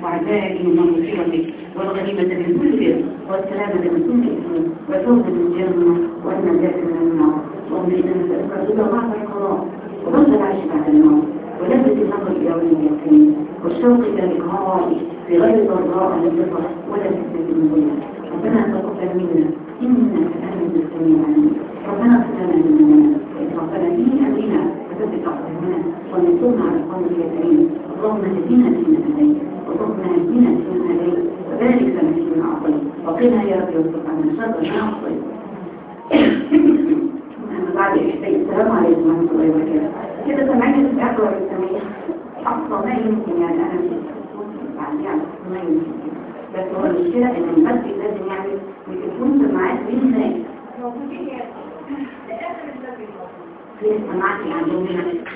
وعذابه من مصيبته والغنيمة من كل بر والسلامة من كل إثم والفوز بالجنة والنجاة من النار اللهم إنا نسألك رضا بعد القضاء وبرد العيش بعد الموت ولذة النظر إلى يوم اليقين والشوق إلى لقائه بغير ضراء للبصر ولا فتنة من ظلم ربنا تقبل منا إنك أنت السميع العليم ربنا اغفر لنا ذنوبنا وإسرافنا في أمرنا وثبت أقدامنا وانصرنا على القوم الكافرين اللهم اهدنا فيمن هديت وارزقنا اهدنا فيمن هديت وبارك لنا فيما أعطيت وقنا يا رب واصرف عنا شر ما أعطيت أما بعد السلام عليكم ورحمة الله وبركاته كده سمعنا في الأكبر السميع أقصى ما يمكن يعني أنا مش يعني يعني ما يمكن بس هو المشكلة إن المسجد لازم يعمل ويكون سماعات بين الناس في سماعات عندهم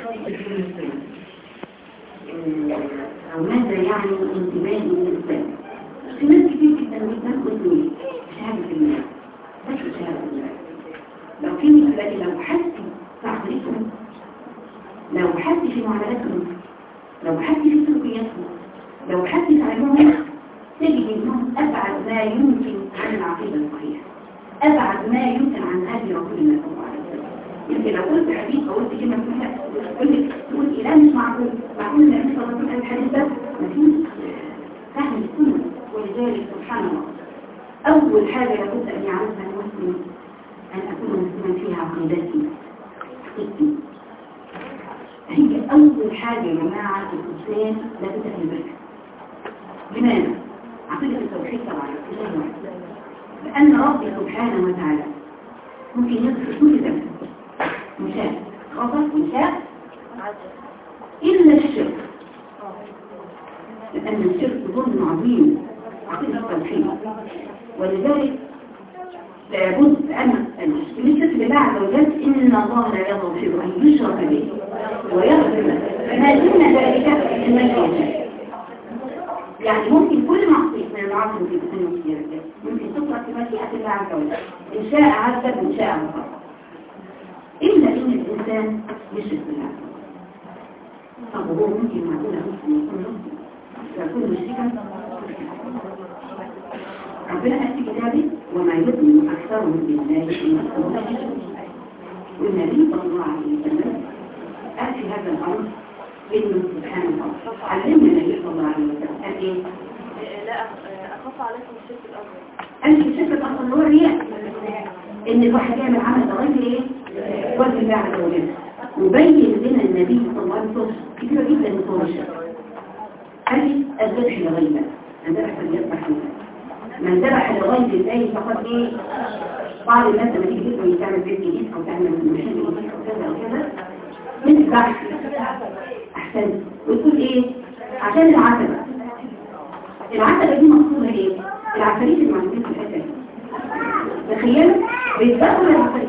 أو ماذا يعني انتباه للإنسان في ناس كتير جدا جدا مسلمين شهادة الله بس شهادة الله لو في مثال لو حسي في عقلتهم لو حسي في معاملاتهم لو حسي في سلوكياتهم لو حسي في علمهم تجد انهم ابعد ما يمكن عن العقيده الصحيحه ابعد ما يمكن عن هذه رسول الله صلى الله عليه وسلم يمكن لو قلت حديث او قلت كلمه فيها قلت تقول اله مش معقول معقول ان النبي صلى الله عليه وسلم الحديث ده مفيش فهم السنه ولذلك سبحان الله اول حاجه لابد ان يعرفها المسلم ان اكون مسلما فيها عقيدتي عقيدتي هي اول حاجه يا جماعه الانسان لابد ان يدركها لماذا؟ عقيدة التوحيد طبعا لأن ربي سبحانه وتعالى ممكن يغفر كل ذنب مشاء غضب مشاء إلا الشرك لأن الشرك ظلم عظيم عقيدة التوحيد ولذلك لابد أن الشرك لله عز وجل إن الله لا يغفر أن يشرك به ويغفر ما دون ذلك لمن يشاء يعني ممكن كل معصية من المعاصي ممكن تكون مصيرة ممكن تطلق في مشيئة الله عز وجل إن شاء عذب وإن شاء غفر إلا إن الإنسان يشرك بالله طب وهو ممكن معقولة مسلم يكون مسلم يكون مشركا ربنا قال في كتابه وما يؤمن أكثرهم بالله إلا هو والنبي صلى الله عليه وسلم قال في هذا الأمر إنه سبحان الله علمنا النبي صلى الله عليه وسلم قال إيه؟ لا أخاف عليكم الشرك الأكبر قال في الشرك الأصل هو الرياء إن الواحد يعمل عمل لغير إيه؟ وجه الله عز وجل وبين لنا النبي صلى الله عليه وسلم كثيرة جدا من صور الشرك قال لي الذبح لغير الله من ذبح فليذبح لله من ذبح لغير الله فقد إيه؟ بعض الناس لما تيجي تدخل تعمل بيت جديد أو تعمل محل جديد أو كذا أو كذا تذبح احسن وتقول ايه عشان العتبة العتبة دي مقصودها ايه العفاريت اللي موجودين في الحته دي تخيلوا بيتبقوا للعفاريت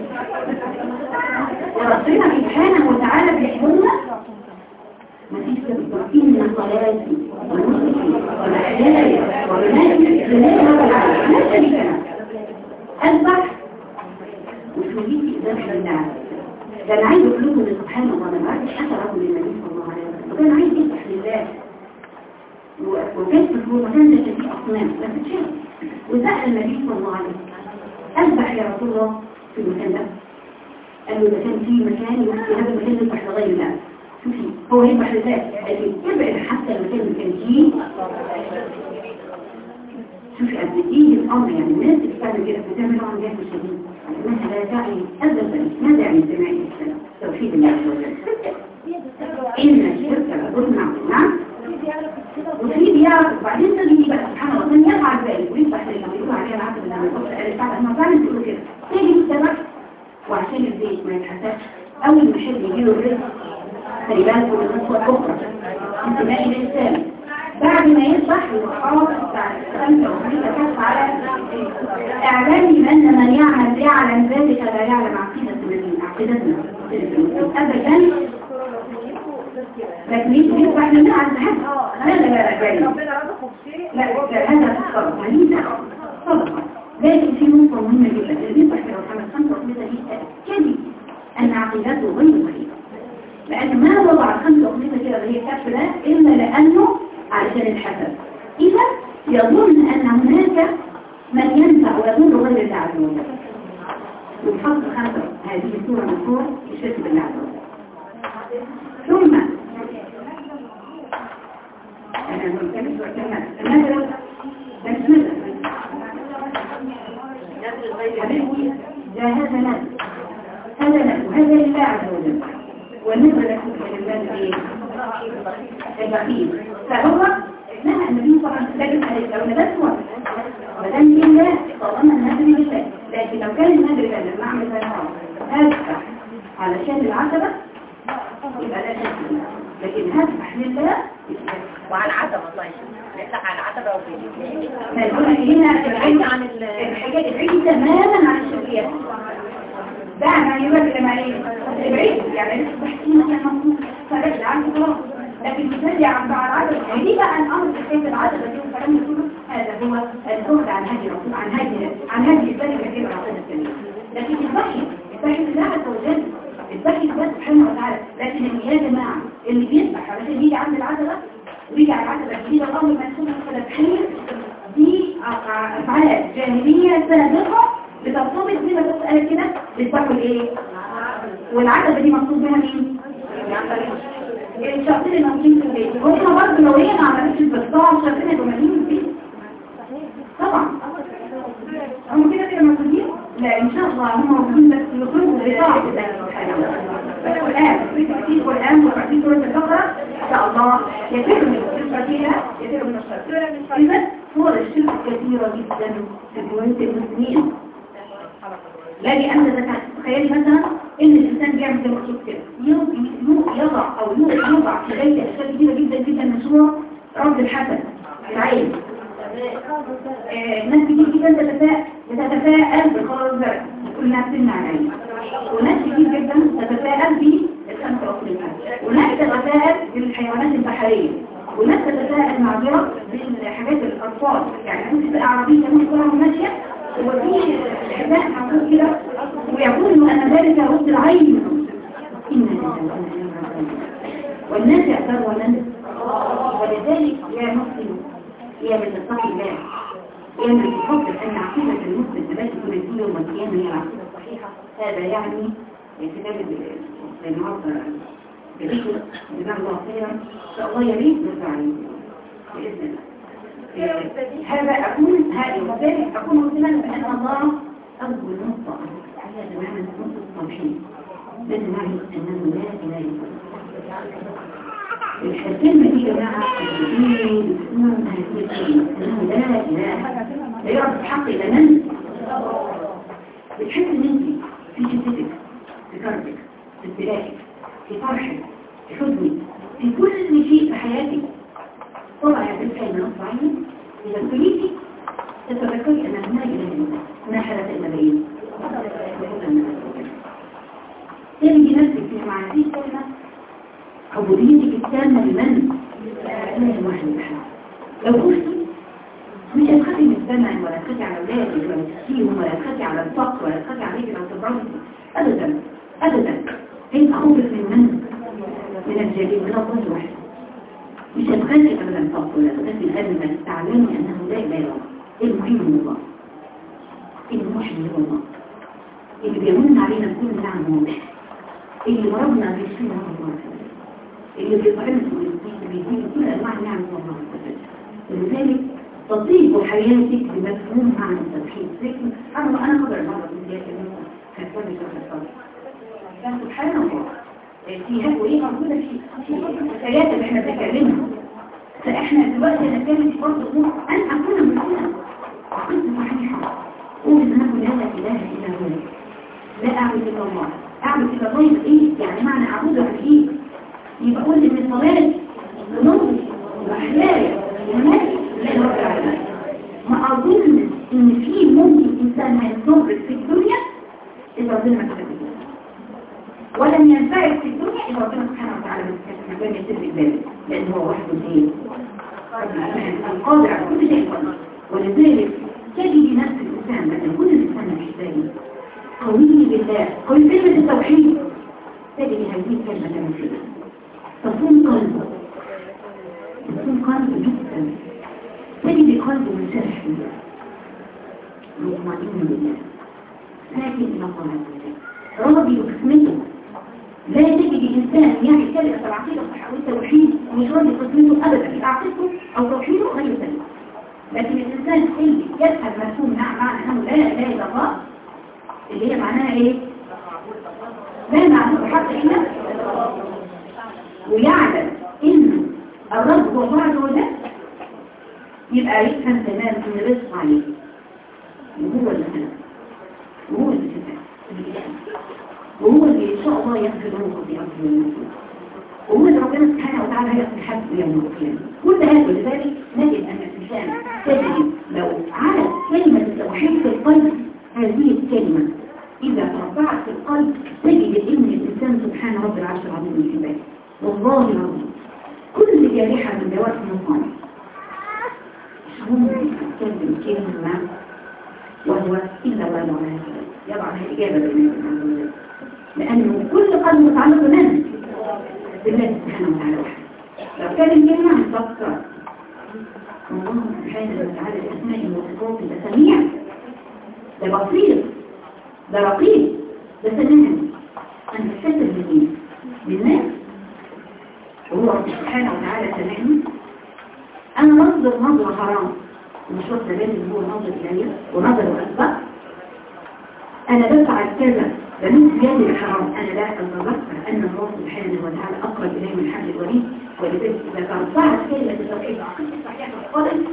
وربنا سبحانه وتعالى بيحبنا ما فيش تبقين من صلاتي ونصفي ومحياي ومماتي لله رب العالمين لا شريك له اذبح وتوليتي ذبح لله كان عايز يقول لكم سبحان الله ما عادش أثره للنبي صلى الله عليه وسلم وكان عايز يفتح لله وكان في المكان ده كان فيه أصنام بس تشاف وسأل النبي صلى الله عليه وسلم أذبح يا رسول الله في المكان ده قال له ده كان في مكان يفتح هذا المكان يذبح لغير الله شوفي هو يذبح لله لكن ابعد حتى المكان اللي كان فيه شوفي قد ايه الامر يعني الناس اللي بتعمل كده بتعمل عن جهل شديد انها لا تعي ابدا ماذا يعني سماع الاسلام توحيد الله عز وجل ان الشرك لظلم عظيم نعم وفي بيعرف وبعدين تجي بقى سبحان الله من يفعل ذلك ويفتح لما يقول عليها العبد لما يقول قال تعالى انا فعلا تقول كده تيجي السبب وعشان البيت ما يتحسبش اول ما يحب يجي له الرزق خلي بالكم من النقطه الاخرى انتماء الانسان بعد ما يصبح يحافظ خمسة وخمسة كف على إعلام من من يعمل يعلم ذلك لا يعلم عقيدة من عقيدتنا أبدا لكن يصبح من عن ذهب هذا لا رجالي لا هذا الصدق مليس صدقة لكن في نقطة مهمة جدا اللي يصبح في الخمس خمسة وخمسة دي تأكدي أن عقيدته غير صحيحة لأن ما وضع الخمسة وخمسة كده اللي هي الكف ده إلا لأنه علشان الحسد يظن أن هناك من ينفع ويضر غير الله عز وجل والحق خمسة هذه السورة من صور الشرك بالله عز وجل ثم أنا بتكلم سورة كمان النذر ده مش نذر حبيبي ده هذا نذر هذا نذر وهذا لله عز وجل والنذر لكم لله ايه؟ البخيل فهو نهى النبي صلى الله عليه وسلم عليه لو نذرت وقت ما دام لله طالما النذر لله لكن لو كان النذر ده لما اعمل بنار هذبح علشان العتبه يبقى لا شك فيه. لكن هذبح لله وعلى العتبة الله يشوف نفتح على العتبة وبيجي فيقول لك هنا العيد عن الحاجات العيد تماما عن الشركيات ده ما يمثل ما ايه العيد يعني لسه بحكي مكان مصروف فرد عنه خلاص لكن مثال عن على العدد دي بقى الامر في كيف العدد اللي هو كلام يقوله هذا هو الزهد عن هذه الرسول عن هذه عن هذه السنه التي ربنا السنه لكن الوحي الوحي الله عز وجل الوحي الله سبحانه وتعالى لكن يا جماعه اللي بيذبح علشان يجي عند العتبه ويجي على العتبه الجديده الامر مسؤول عن التدخين دي افعال جاهليه سابقه بترتبط زي ما تسال كده بتذبحوا الايه والعتبه دي مقصود بها مين الشخصين الموجودين في البيت وهم برضه لو هي ما عملتش البسطاعه الشخصين هيبقوا موجودين في البيت طبعا هم كده كده موجودين لا ان شاء الله هم موجودين بس يخرجوا بطاعه الله سبحانه وتعالى القران في القران وفي سوره البقره ان شاء الله يفر من الشرك فيها يفر من الشرك اذا صور الشرك كثيره جدا في بيوت المسلمين لا لأن تخيلي مثلا ان الانسان بيعمل زي ما قلت كده يضع او يوضع في غاية اشياء كتيرة جدا جدا مشروع رد الحسن العين آه، ناس كتير جدا تتفاءل تتفاءل بالخلاص ده كلها بتمنع العين وناس كتير جدا تتفاءل بالخمس عقلية وناس تتفاءل بالحيوانات البحرية وناس تتفاءل معذرة بالحاجات الأطفال يعني ممكن تبقى عربية ممكن تكون ماشية وفي حباء محطوط كده ويقول أن ذلك رد العين إن لله وإنا إليه راجعون والناس يعتبروا من ولذلك يا مسلم يا من تتقي الله يا من تفضل أن عقيدة المسلم التي تنزل يوم القيامة هي العقيدة الصحيحة هذا يعني كتاب النهارده بذكر جزاه الله خيرا إن شاء الله يريد نرجع عليه بإذن الله هذا أكون هذه وذلك أكون مسلما بأن الله أول نقطة هي تماما نقطة التوحيد لازم نعرف أنه لا إله إلا الله الكلمة دي يا جماعة الدين بتكون هذه الكلمة أنه لا إله لا يعرف الحق إلا من بتحس إن أنت في شدتك في كربك في ابتلاءك في فرحك في حزنك في كل شيء في حياتك طبعا يا بنت كلمة نصف عينك إذا ابتليتي تتذكري أن لا إله إلا الله ما حدث إلا بين تجد نفسك في معنى هذه الكلمة عبوديتك التامة لمن؟ لله الواحد الأحد لو قلت مش هتخافي من الزمن ولا تخافي على أولادك ولا تخافيهم ولا تخافي على الفقر ولا تخافي عليك لو تبرزي أبدا أبدا انت خوفك من من؟ من الجليل من الله الواحد مش هتخافي أبدا فقر ولا تخافي أبدا تعلمي أنه لا إله إلا الله المهم من الله الموحد هو الله اللي بيمن علينا كل نعم اللي ضربنا بالسنة الله اللي بيطعمنا ويدينا كل انواع النعم الله ولذلك تطيب حياتك بمفهوم معنى التوحيد لكن انا انا قدر مره من ذلك كتبت شرح الصبر سبحان الله في هذا وايه موجوده في في الحياه اللي احنا بنتكلمها فاحنا دلوقتي نتكلم في برضه ان اكون مسلما عقيدتي صحيحه قول انه لا اله الا هو لا اعبد الا الله اعبد الا الله يبقى ايه يعني معنى اعبده عن ايه يبقى قول ان الصلاه ونصي واحياي ومالي لا رب العالمين ما اظن ان في ممكن انسان هيضر في الدنيا اذا ربنا ما كتب ولم ينفعك في الدنيا اذا ربنا سبحانه وتعالى ما كان يسر ذلك لان هو وحده ايه القادر على كل شيء ولذلك تجد نفس الانسان لما يكون الانسان محتاج قوي بالله قوي كلمه التوحيد تجد هذه الكلمه مفيده تصون قلبه تصون قلبه جدا تجد قلبه منشرح بالله مطمئن بالله ساكن إلى الله عز وجل راضي بقسمته لا تجد إنسان يعني كلمة العقيدة الصحة والتوحيد ومش راضي بقسمته أبدا في عقيدته أو توحيده غير سليم لكن الإنسان اللي يفهم مفهوم مع معنى أنه لا إله إلا الله اللي هي معناها إيه؟ لا معبود حق إلا ويعلم إن الرب هو الله عز وجل يبقى يفهم تماما إن الرزق عليه وهو اللي خلق وهو اللي شفاه وهو اللي إن شاء الله يغفر له خطيئته والمسؤول وهو اللي ربنا سبحانه وتعالى هيغفر حد يوم القيامة كل هذا ولذلك نجد أن الإنسان تجد لو على كلمة التوحيد في القلب هذه الكلمة إذا ترفعت في القلب تجد إن الإنسان سبحان رب العرش العظيم من عباده والله العظيم كل جارحة من جوارح المصانع ممكن تتكلم كلمة وهو إلا الله على يضع الإجابة بالنسبة لأنه كل قلب متعلق بمن؟ بالله سبحانه وتعالى وحده لو كان الكلمة مفكر الله سبحانه وتعالى الأسماء والصفات ده سميع ده بصير ده رقيب ده سميع أنا بستر بالدين بالناس وهو سبحانه وتعالى سمعني أنا نظر نظرة حرام ومش واخدة بالي هو نظر إلي ونظر أكبر أنا بفعل كذا بموت بيدي الحرام أنا لا أتذكر أن الله سبحانه وتعالى أقرب إليه من حد الوليد ولذلك إذا ترفعت كلمة التوحيد عقيدة صحيحة القدر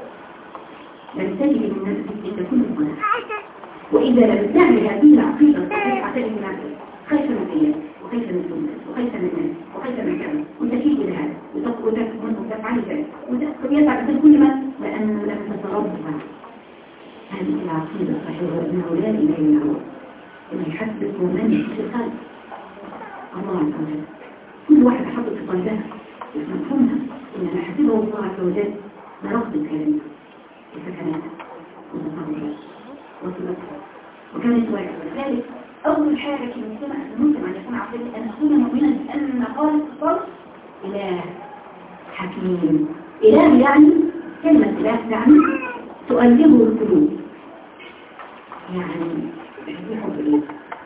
لم تجد من نفسك إلا كل صلاة وإذا لم تعمل هذه العقيدة الصحيحة تجد من نفسك خايفة من الله وخايفة من الدنيا وخايفة من الناس وخايفة من كذا وتكيد لهذا وتكون وتفعل ذلك ويفعل ذلك كل ما لأنه لم تتربى هذه العقيدة الصحيحة أنه لا إله إلا هو إنه يحسس ومن في القلب الله عز وجل كل واحد حط في قلبها مفهومها إن أنا حسبه الله عز وجل برفض الكلام وسكناتها وتصورها وصلتها وكانت واحدة ذلك أول حاجة في المسلمة المسلم أن يكون عقيدة أن أكون مؤمنا بأن قال الصرف إله حكيم إله يعني كلمة إله يعني تؤلهه القلوب يعني يحب إيه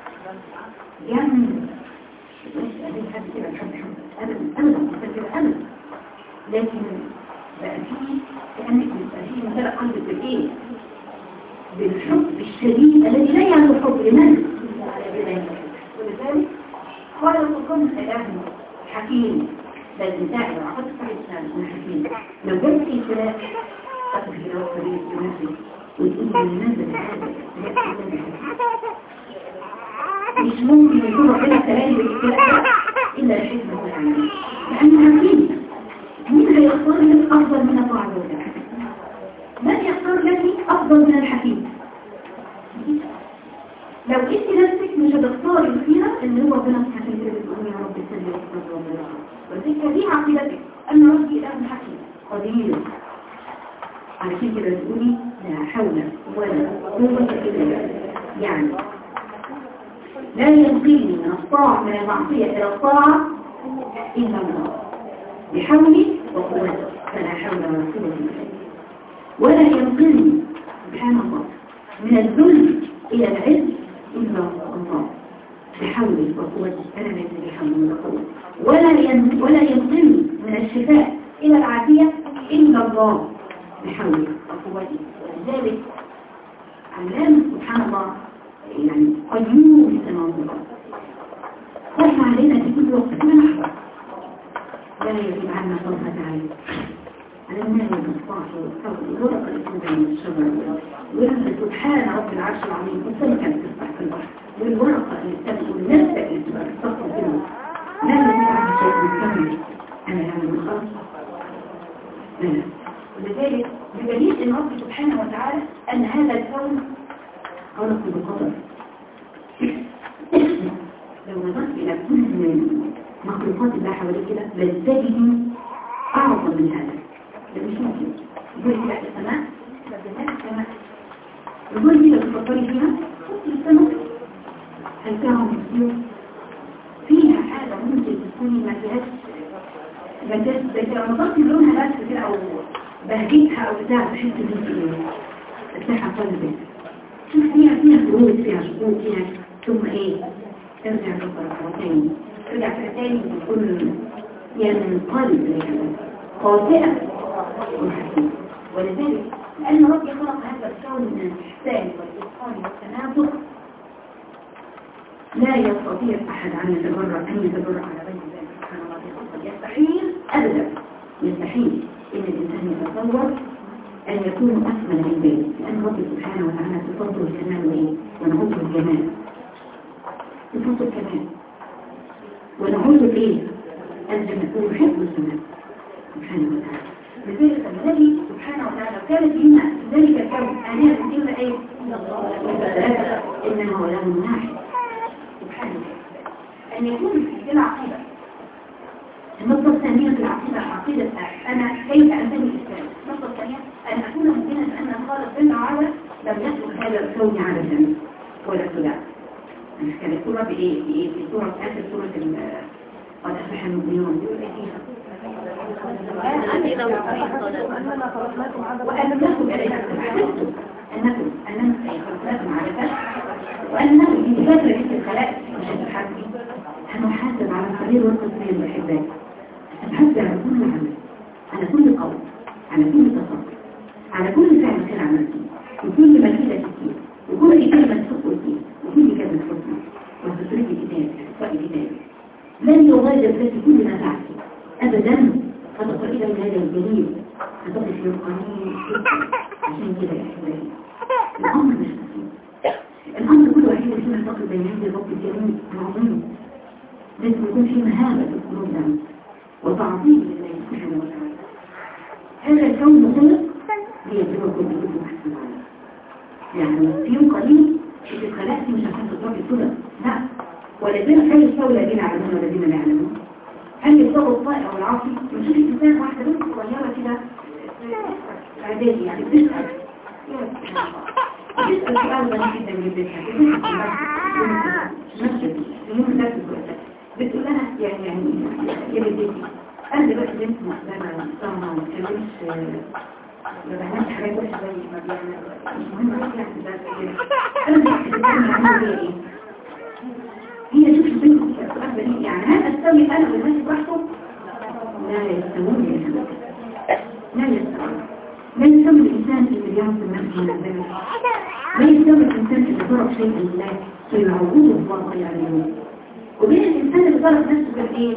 يعني مش قادر حد كده يحب حب أبدا أبدا مش كده أبدا لكن بقى فيه كأنك بقى فيه مثلا قلبك بالإيه بالحب الشديد الذي لا يعلم الحب لمن ولذلك قال القرآن إله حكيم بل بتاعي لو عقدت صحيح الإسلام حكيم لو جبت إنسلاك أخذ في الوقت دي التنافي وتقول لماذا هذا مش ممكن يكون ربنا كلام بالاختلاف إلا الحكمة والعلم لأنها حكيم مين هيختار لك أفضل من الله عز وجل من يختار لك أفضل من الحكيم لو انت نفسك مش هتختاري فيها ان هو ربنا سبحانه وتعالى بتقول يا رب سلم وصل ربنا ولذلك دي عقيدتك ان ربي اله حكيم قدير علشان كده تقولي لا حول ولا قوة الا بالله يعني لا ينقلني من الطاعة من المعصية إلى الطاعة إلا الله بحولي وقوته فلا حول ولا قوة إلا بالله ولا ينقلني سبحان الله من الذل إلى العز إلا الله بحولي وقوتي أنا ليس بحول ولا قوة ولا ين... ولا ينقلني من الشفاء إلى العافية إلا الله بحولي وقوتي ولذلك علام سبحان الله يعني قيوم السماوات والأرض خاف علينا في كل وقت كل لحظة لا يجب عنا طرفة عين على النار والمصباح والصوت والورقة اللي تنزل من الشجر ولما سبحان رب العرش العظيم والسمكة اللي تسبح في البحر والورقة اللي تبقى والنبتة اللي تبقى في الصف كله لا يجب شيء من كمل أنا يعني من خلص لا لا ولذلك بدليل ان رب سبحانه وتعالى ان هذا الكون خلق بقدر لو نظرت الى كل مخلوقات الله حواليك كده بل تجد اعظم من هذا ده مش ممكن يقول لك السماء بدلها السماء يقول لي لو تفكري فيها شوفي السماء هل فيها مصير فيها حاجة ممكن تكوني ما فيهاش ما فيهاش لو نظرت لونها بس كده او بهجتها او بتاع تحس ان ايه الصحة قلبك شوف فيها فيها خروج فيها شكوك فيها ثم ايه ترجع تفكر تاني ترجع تاني تكون ينقلب لكذا خاطئة وحكيم ولذلك لأن ربي خلق هذا الكون من الإحسان والإتقان والتناسق لا يستطيع أحد أن يتجرأ أن يتجرأ على غير ذلك سبحانه وتعالى يستحيل أبدا يستحيل إن الإنسان يتصور أن يكون أكمل عباده لأن ربي سبحانه وتعالى صفاته الكمال وإيه؟ ونعوذ الجمال صفاته الكمال ونعوذ إيه؟ الجمال ويحب الجمال سبحانه وتعالى لذلك الذي سبحانه وتعالى كانت هنا ذلك الكون آلهة إلا إيه؟ إنما هو له واحد سبحانه أن يكون في العقيدة النقطة الثانية في العقيدة عقيدة أنا كيف أنتمي الإسلام النقطة الثانية أن أكون ممكنا أن الخالق جل وعلا لم يخلق هذا الكون عبثا ولا ابتداء كانت سورة بإيه؟ بإيه؟ في سورة آخر سورة قد أفلح المؤمنون بيقول إيه فيها؟ وأنكم أنكم أنكم أنكم خلقناكم عبثا وأنكم في فترة مثل الخلائق مش هتحاسبي هنحاسب على الصغير والتصغير والحبات هنحاسب على كل عمل على كل قول على كل تصرف على كل فعل خير عملتي وكل مكيدة فيه وكل كلمة تفق فيه وكل كلمة حسنى وتصريف كتاب إحصاء كتاب لن يغادر ذات كل ما فعلت أبدا فتصل إلى هذا الجليل هتصل في القانون عشان كده يا أحبابي الأمر مش بسيط الأمر كل واحد فيما يعتقد بين يدي الرب الكريم العظيم لازم يكون في مهابة في القلوب ده وتعظيم لله سبحانه وتعالى هذا الكون خلق ليبلغ كل كل محسن يعني في يوم قليل إذا خلقت مش عشان تضرب السنة لا ولذلك هل يستوي الذين يعلمون والذين لا يعلمون هل يستوي الطائع والعاصي نشوف الإنسان واحدة بنت صغيرة كده إعدادي يعني بتسأل بتسأل سؤال غريب جدا جدا بتقول لها يعني يعني يا بنتي انا دلوقتي بنت مقدمه محترمه وما بتكلمش ما بعملش حاجات وحشه زي ما بيعمل مش مهم بس يعني ده انا مش بتكلم عن ايه هي شوف البنت السؤال بديهي يعني هل استوي انا والناس وحده لا يستوون يا حبيبي لا يستوون لا يستوي الانسان اللي بيعصي نفسه من ذلك لا يستوي الانسان اللي ضرب شيء لله في عقوده الواقع عليه وبين الإنسان اللي ضرب نفسه كان إيه؟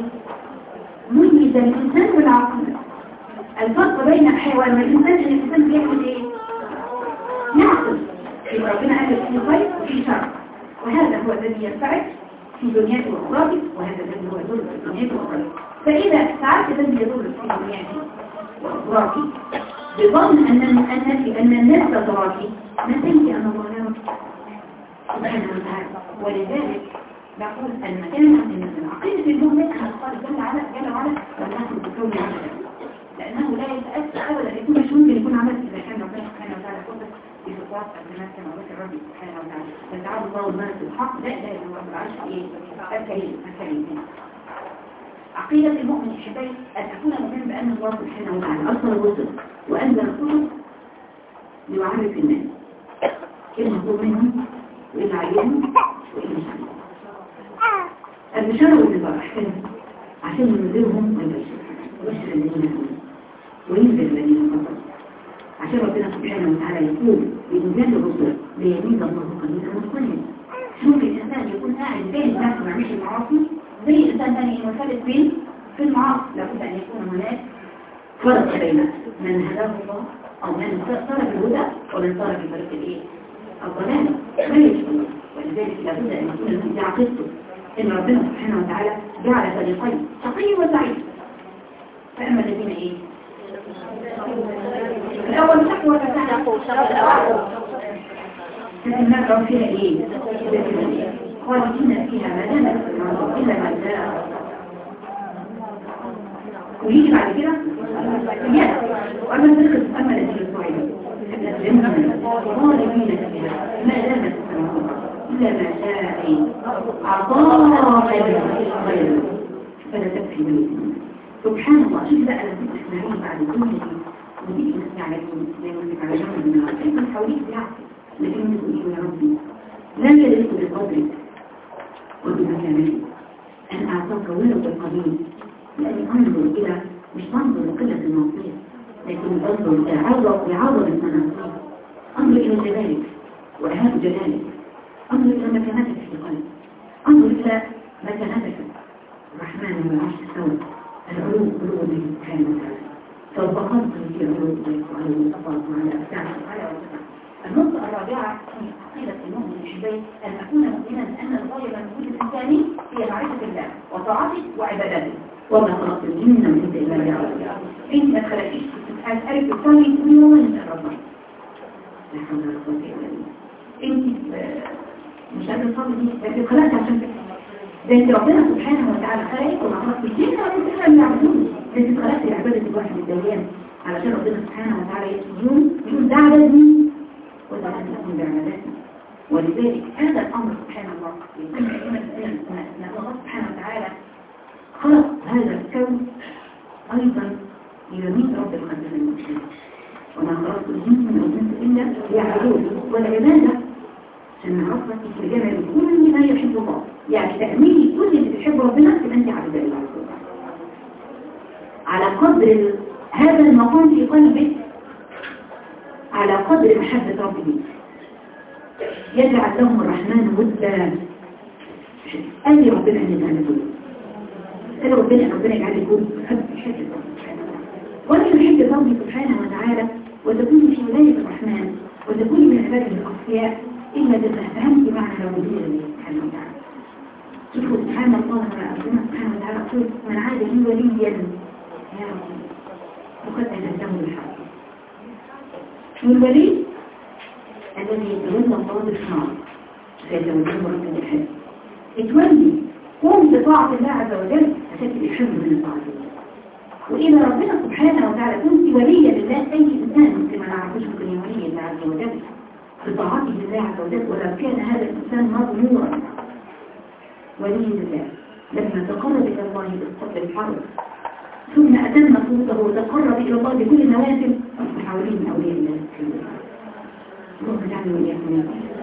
ميز الإنسان والعقل الفرق بين الحيوان والإنسان إن الإنسان بيعمل إيه؟ يعقل يبقى ربنا قال في خير وفي شر وهذا هو الذي ينفعك في دنياك وأخراك وهذا الذي هو يضر في دنياك وأخراك فإذا فعلت الذي يضر في دنياك وأخراك بظن أن أن أن الناس تراك نسيت أن الله يراك سبحانه وتعالى ولذلك نقول المكان من عقيدة المؤمن أن قال جل وعلا جل وعلا لم يكن بكون عملا لأنه لا يتأثر أبدا يكون مش ممكن يكون عمل إذا كان ربنا سبحانه وتعالى قدر في خطوات الناس كما ذكر ربي سبحانه وتعالى فتعالى الله الملك الحق لا لا يكون رب العرش إيه الكريم الكريم عقيدة المؤمن الحبايب أن أكون مؤمن بأن الله سبحانه وتعالى أرسل الرسل وأنزل الكتب ليعرف الناس إيه المطلوب منهم وإيه العيان وإيه المشاهد البشارة والنظار أحسن عشان ينذرهم ويبشر ويبشر الذين آمنوا وينذر الذين كفروا عشان ربنا سبحانه وتعالى يقول بإنزال الرسل ليميز الله قليلا وقليلا ممكن الإنسان يكون قاعد بين الناس ما يعملش المعاصي زي إنسان ثاني ينفلت بين في المعاصي لابد أن يكون هناك فرق بين من هداه الله أو من صار في الهدى ومن صار في طريق الإيه؟ الضلال لا يشكل ولذلك لابد أن يكون الإنسان عقيدته إن ربنا سبحانه وتعالى جعل فريقين شقي وسعيد فأما الذين إيه؟ الأول تقوى فتحدث فإن فيها إيه؟ خالدين فيها ما دامت إلا ما جاء ويجي بعد كده يأس وأما تلك أما الذين سعيدوا خالدين فيها ما دامت السماوات إلا ما شاء عطاء خير فلا تكفي منه سبحان الله شوف بقى لما تسمعين بعد كل ودي تنسي على الدين زي ما قلت على جنب من الأرض انت حواليك بالعكس لكن انت تقول يا ربي لا يليق بقدرك وبمكانتك أن أعطاك ولو بالقليل لأني أنظر إلى مش تنظر لقلة المعصية لكن انظر إلى عظم لعظم المناصير انظر إلى جلالك وإهاب جلالك انظر إلى مكانتك في القلب انظر إلى مكانتك الرحمن والعرش السوى العلو قلوب الله سبحانه وتعالى فالبقاء في علو وعلى المصطفى وعلى أبداع وعلى وصفة النقطة الرابعة في عقيدة المؤمن الحبيب أن أكون مؤمنا أن الغاية من وجود الإنساني هي معرفة الله وطاعته وعبادته وما خلقت الجن والإنس إلا ليعبدون أنت ما تخلقيش أسألك تصلي كل يوم أنت ربنا لا حول ولا قوة إلا بالله أنت مش قادرة تصلي دي لكن خلقت عشان كده ده انت ربنا سبحانه وتعالى خلقك وما خلقت الجن والإنس إلا ليعبدون انت خلقت لعبادة الواحد الديان علشان ربنا سبحانه وتعالى يقول يقول ده عبادني وده لم يكن بعبادتي ولذلك هذا الأمر سبحان الله يكون كلمة أن الله سبحانه وتعالى خلق هذا الكون أيضا ليميت رب القدر المسلم وما خلقت الجنس والإنس إلا ليعبدون والعبادة عشان نعرف لك في جمال كل ما يحب الله يعني تأميني كل اللي بتحب ربنا تبقى أنت عبد الله على قدر هذا المقام في قلبك على قدر محبة ربه يجعل لهم الرحمن ودا أي ربنا أن يتعلمون قال ربنا ربنا يجعل يكون حب حب ولا يحب ربي سبحانه وتعالى وتكون في ولاية الرحمن وتكون من عباده الأصفياء إلا إذا فهمت معنى العبودية لله سبحانه وتعالى شوفوا سبحان الله ربنا سبحانه وتعالى يقول من عاد لي وليا يا رب وقد أجلته بالحق والولي الذي يتولى الله بالصناعة سيتولى مرتب الحج اتولي قوم بطاعة الله عز وجل عشان تبقى حب من طاعة الله وإذا ربنا سبحانه وتعالى كنت وليا لله أي إنسان ممكن ما نعرفوش ممكن وليا لله عز وجل بطاعته لله عز وجل ولو كان هذا الإنسان مضمورا ولي لله لما تقرب إلى الله بالصبر الحرب ثم أتم صوته وتقرب إلى الله بكل النوافل أصبح ولي من أولياء الله اللهم اجعلنا وإياكم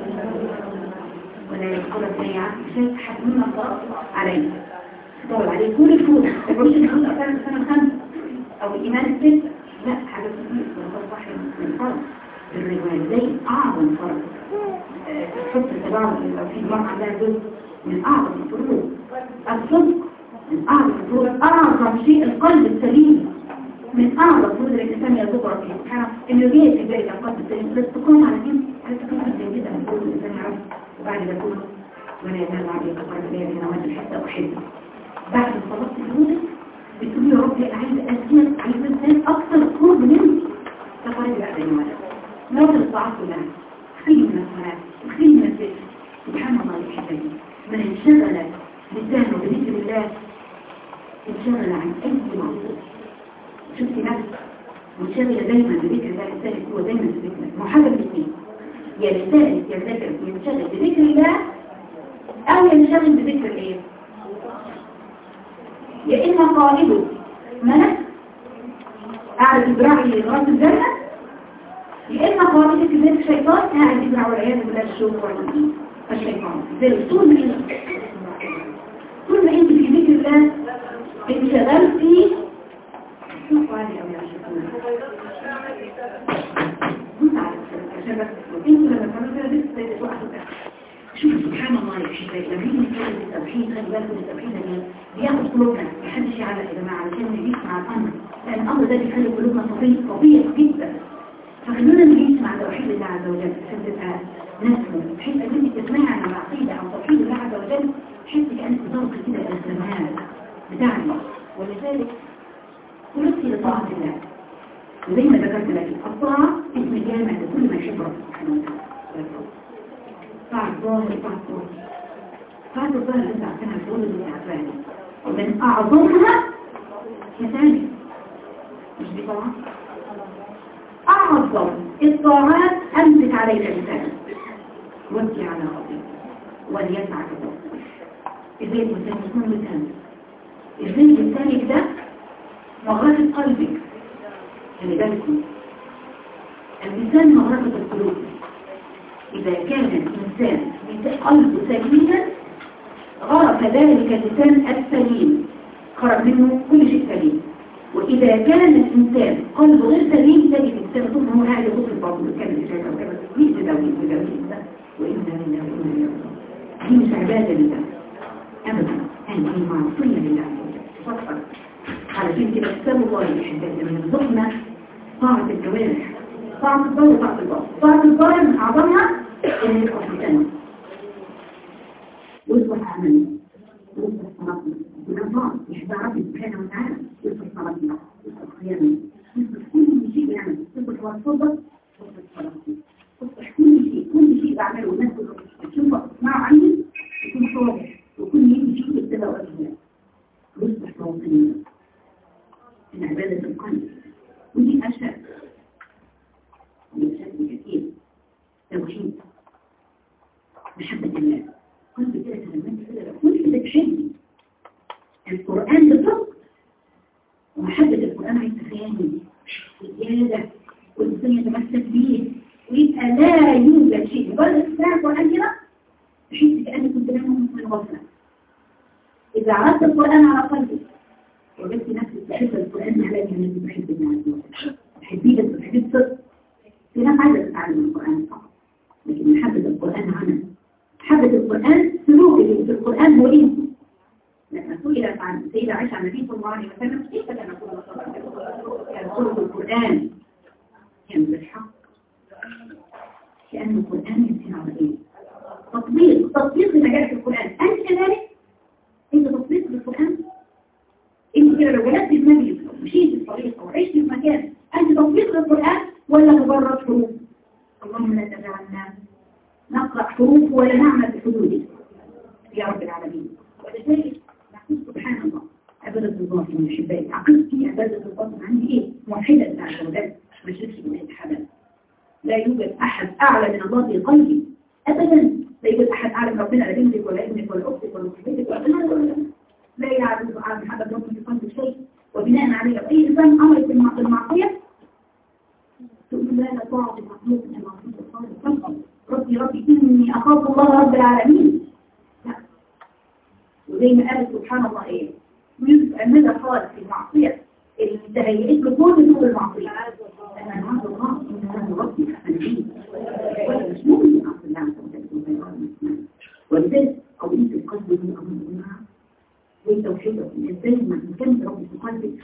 ولا يتقرب إلي شيء حتمنا الله عليه طول عليه كل الفوز تقولش ان خمسة أكثر سنة خمسة أو الإيمان الست لا حاجة كتير صح من فرض الوالدين أعظم فرض حط التباعد لو في مرة عندها جزء من أعظم الفروض الصدق من أعظم الفروض أعظم شيء القلب السليم من أعظم فروض الإنسان يذكر فيه سبحانه إنه يجي في ذلك القلب السليم الاستقامة على دين على استقامة جدا من فروض الإنسان يعرف وبعد ذلك ولا يزال عبد يتقرب إليه بنوات حتى أحبه بعد ما خلصت فلوسك بتقول يا ربي عايز أسير عايز أسير أكثر قرب مني تقرب بقى بنوات نوت الطاعات كلها خير من الصلاة وخير من الذكر سبحان الله يحبني من انشغل لسانه بذكر الله انشغل عن أي معصية شفت نفسك منشغل دايما بذكر الله لسانك هو دايما بذكر محبب الاثنين يا لسانك يا ذكرك ينشغل بذكر الله أو ينشغل بذكر الايه يا إما قائده ملك قاعد يزرعي راس الجنة يا إما قائده في بيت الشيطان قاعد يزرع والعياذ بالله الشوك والعياذ الشيطان زي طول ما انت طول ما انت في ذكر الله انشغلتي شوفوا هذه أو يا شوف سبحان الله يا شباب لما يجي نتكلم بالتوحيد خلي بالكم التوحيد اللي بياخد قلوبنا محدش يعلق يا جماعه علشان نسمع الامر لان الامر ده بيخلي قلوبنا صفيه صفيه جدا فخلونا نعيش مع توحيد الله عز وجل عشان تبقى نسمه بحيث ان انت تسمعي عن العقيده عن توحيد الله عز وجل تحس كانك ذوق كده الى الزمان بتاعنا ولذلك ونفسي لطاعه الله وزي ما ذكرت لك الطاعه اسم جامع لكل ما يحب ربنا سبحانه وتعالى طاعة الظاهر طاعة الظاهر طاعة الظاهر اللي انت عارفينها الظهور اللي عارفاها ومن أعظمها كذلك مش بطاعة أعظم الطاعات أمسك عليك لسانك وابكي على خطيئك وليسعك بصرك ازاي الإنسان يكون متهم ازاي لسانك ده مغرفة قلبك خلي بالكم اللسان مغرفة القلوب إذا كان الإنسان قلبه سليما غرق ذلك اللسان السليم خرج منه كل شيء سليم وإذا كان الإنسان قلبه غير سليم تجد الإنسان طول ما هو قاعد يبص الباطل ويتكلم في شيء أو كذا ليس دولي بدولي ده وإنا لله وإنا إليه راجعون دي مش عبادة لله أبدا هذه معصية لله فقط علشان كده كتاب الله يا أحبابي من يرزقنا طاعة الجوارح طاعة الضوء وطاعة الباطل طاعة الضوء من أعظمها إن يبقى في سنة ويصبح عملي ويصبح صلاتنا ونظام يحبى ربي سبحانه وتعالى يصبح صلاتنا يصبح خيامنا يصبح كل شيء يعني يصبح وصفة يصبح صلاتنا يصبح كل شيء كل شيء بعمله والناس تشوفه تسمعه عني يكون صالح وكل يجي شيء يتبع وجهه ويصبح موطننا من عبادة القلب ودي أشياء بشكل كثير توحيد محبة الله قلبي كده تلمت كده لو كنت كده تحبي القرآن بصدق ومحبة القرآن عايز تخيلي زيادة والإنسان يتمسك بيه ويبقى لا يوجد شيء مجرد استماع القرآن كده تحس كأنك كنت نايمة من غفلة إذا عرضت القرآن على قلبك وجدت نفسك تحب القرآن على أنك تحب الله عز وجل تحبيه بس تحبيه بصدق في ناس عايزة تتعلم القرآن فقط لكن محبة القرآن عمل محبة القرآن سلوك اللي في القرآن هو إيه؟ لما سئلت عن سيدة عائشة عن النبي صلى الله عليه وسلم كيف كان رسول الله صلى الله عليه وسلم كان خلق القرآن كان بالحق لأن القرآن يمكن على إيه؟ تطبيق تطبيق لما في القرآن أنت كذلك أنت تطبيق للقرآن أنت كده لو جلست في مجلس أو مشيت في الطريق أو عشت في مكان أنت تطبيق للقرآن ولا مجرد حروف اللهم لا تجعلنا نقرأ حروف ولا نعمل بحدوده يا رب العالمين ولذلك نقول سبحان الله عبادة الله من الشباب عقيدتي عبادة الله عندي ايه موحدة لله عز وجل ما شركش من احد لا يوجد احد اعلى من الله في قلبي ابدا لا يوجد احد اعلى من ربنا لا بنتك ولا ابنك ولا اختك ولا صاحبتك ولا لا لا لا يعبد على محبة ربنا في قلبك شيء وبناء عليه لو اي انسان امر بالمعصية تقول لا لا طاعة المخلوق من المعصية الصالح ربي ربي إني أخاف الله رب العالمين لا وزي ما قالت سبحان الله إيه يوسف أننا خالص في المعصية اللي تهيئت له كل طول المعصية أنا عبد الله إن أنا ربي أحسنين ولا مش ممكن أعصي الله عز وجل ولذلك قضية القلب من أمر الجماعة والتوحيد إزاي ما كانت ربي في قلبك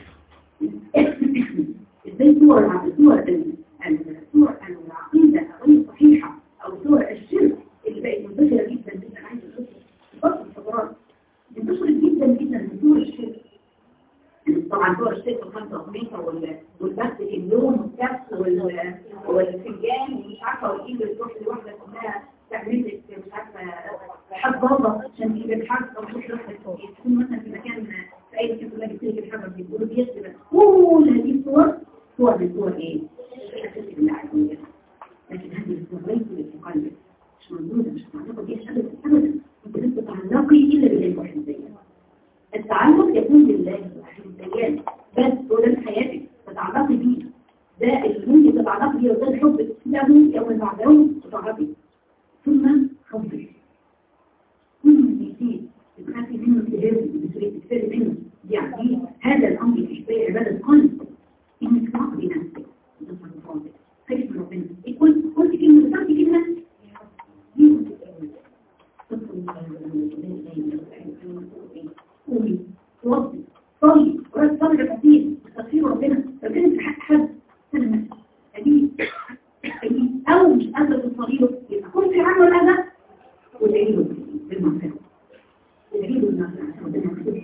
إزاي صور العقل صور الصور العقيدة غير صحيحة أو صور الشرك اللي بقت منتشرة جدا جدا عايزة تفصل الفترات انتشرت جدا جدا من صور الشرك طبعا صور الشرك الخمسة وخميسة والبث اليوم والكبس والفنجان ومش عارفة والإيد اللي تروح لوحدة كلها تعمل لك مش عارفة حد ضربة عشان تجيب الحد أو تروح لوحدة تكون مثلا في مكان في أي مكان كلها جبت لك الحجر بيقولوا بيسلم كل هذه الصور صور من صور إيه؟ أساس الله عز وجل لكن هذه الصور ليست في قلبك مش موجودة مش هتعلقوا بيها أبدا أبدا أنت لن تتعلقي إلا بالله واحد الديان التعلق يكون بالله واحد الديان بس هو ده من حياتك تتعلقي بيه ده اللي ممكن تتعلقي بيه وده الحب له يوم بعد يوم تتعرفي ثم حبك كل من يزيد تخافي منه تهربي تكتبي منه يعني هذا الأمر في عبادة قلب إنك تعقدي نفسك وتصرفاتك خايف من ربنا قلت قلت كلمة بتاعتي كلمة دي قلت قولي توضي صلي ورد صبر كثير تستغفير ربنا لو كانت في حق حد سلم أدي أو مش قادرة تصلي له يبقى كل في عنه الأذى وادعي له بالمغفرة ادعي له بالمغفرة عشان ربنا يغفر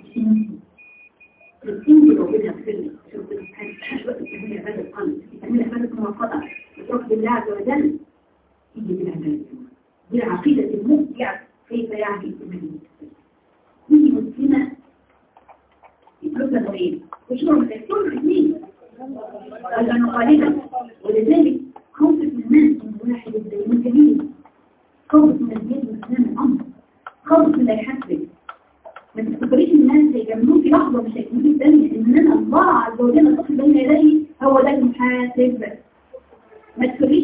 انت ربنا يغفر لك عشان ربنا سبحانه وتعالى تعمل عبادة القلب تعمل عبادة مواقعة بتروح بالله عز وجل تيجي بالعبادة دي العقيدة المبدعة كيف يعني الإيمان دي مسلمة يطلبها نوعين وشنو محتاجون الاثنين ولا نقالبا ولذلك خوف من الناس من واحد الدين جميل خوف من الزياد من أمام الأمر خوف من لا يحسبك ما تفتكريش الناس هيجمعون في لحظة مش هيكونوا الثانية إن أنا الله عز وجل تصل بين يديه هو ده المحاسب ما تفكريش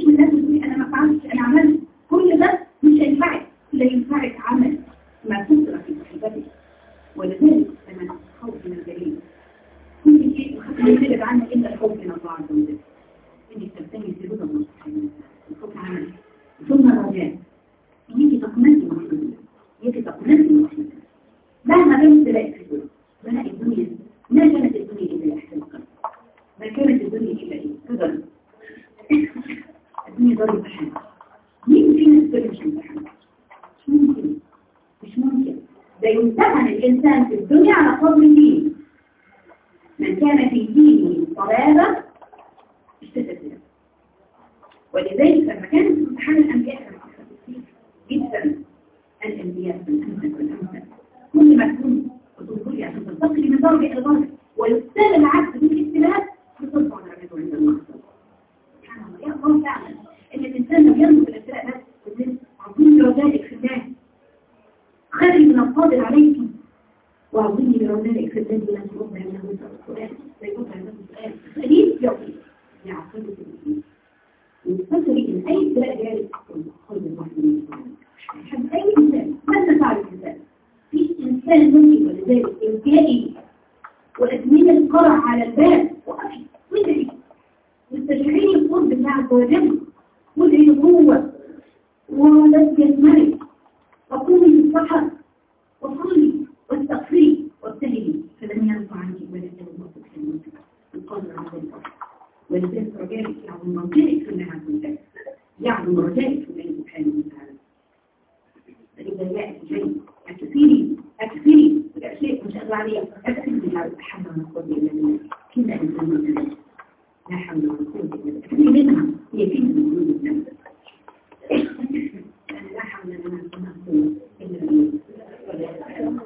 عملتش انا عملت كل ده مش هينفعك لا ينفعك عمل ما تسرى في صحبتك ولذلك لما خوف من الجليل كل شيء وحتى يغلب عنك الا الخوف من الله عز وجل انك تبتني في رضا الله سبحانه وتعالى الخوف عنك ثم الرجاء يجي تقنني محمد يجي تقنني محمد مهما كانت تلاقي في الدنيا بلاقي الدنيا ما كانت الدنيا الا احسن قلب ما كانت الدنيا الا ايه رضا الدنيا دار امتحان مين فينا الدنيا مش امتحان مش ممكن مش ممكن ده يمتحن الانسان في الدنيا على قدر دين من كان في دينه صلابة اشتدت له ولذلك لما كانت في امتحان الانبياء كان اكثر كثير جدا الانبياء بالامثل والامثل كل ما تكون وتنظري عشان تنتقلي من درجه الى درجه ويبتلى العبد بالابتلاء بترفع درجته عند الله سبحان الله يا الله فعلا ان الانسان لو ينظر الابتلاء بس وتقول عظيم رجائك في الله خير من القادر عليك وعظيم برجائك في الذي لا ترد عنه السؤال لا يرد عنه السؤال سليم يومي يعقبه الدين وتفكري ان اي ابتلاء جالك خير واحد من الحد اي انسان ماذا فعل الانسان في انسان ممكن ولذلك الجائي وأزمنة القرع على الباب وقفي وادعي واستشعري القرب الله عز وجل وادعي القوة ولد يسمعي وقومي بالصحر وصلي واستغفري وابتهلي فلن يرفع عنك ولا تنظر سبحانه القادر على ذلك ولذلك رجائك يعظم رجائك في الله عز وجل يعظم رجائك في الله سبحانه وتعالى فإذا جاءت الجيد أكثري أكثري الأشياء مش قادرة عليها أكثري لا حول ولا قوة إلا بالله كذا إنسان مثلا لا حول ولا قوة إلا بالله أكثري منها هي كلمة من وجود النفس لا حول لنا ولا قوة إلا بالله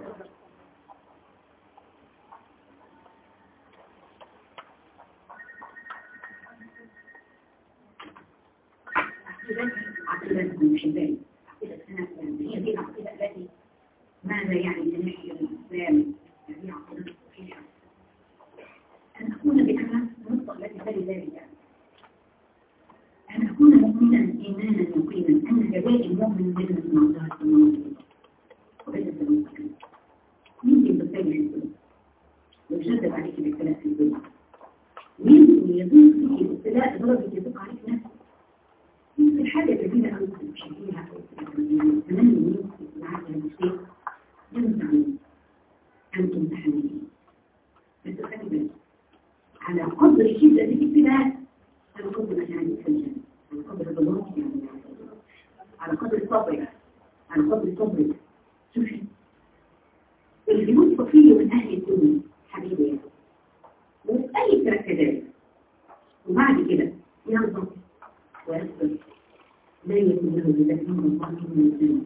عقيدة من الشباب عقيدة أنا هي دي العقيدة التي ماذا يعني تنحي الإسلام هذه عقيدة صحيحة أن أكون بها النقطة التي تلي ذلك أن أكون مؤمنا إيمانا يقينا أن جزاء المؤمن جنة معذرة الله وليس المستقيم يمكن تبتلي في الدنيا ويشدد عليك الابتلاء في الدنيا ويمكن يضيق فيك الابتلاء لدرجة يضيق عليك نفسك في الحاجة الجديدة أو تشبيها أو تمني منك العقل المشكلة ينزع أن تمتحني بس خلي بالك على قدر شدة الابتلاء على قدر مشاعرك في الجنة على قدر ضمانك يعني على قدر صبرك على قدر صبرك شوفي اللي يوصف فيه من أهل الدنيا حبيبي وفي أي تركدات وبعد كده يرضى ويصبر لا يكون له بذلك من الله من الجنة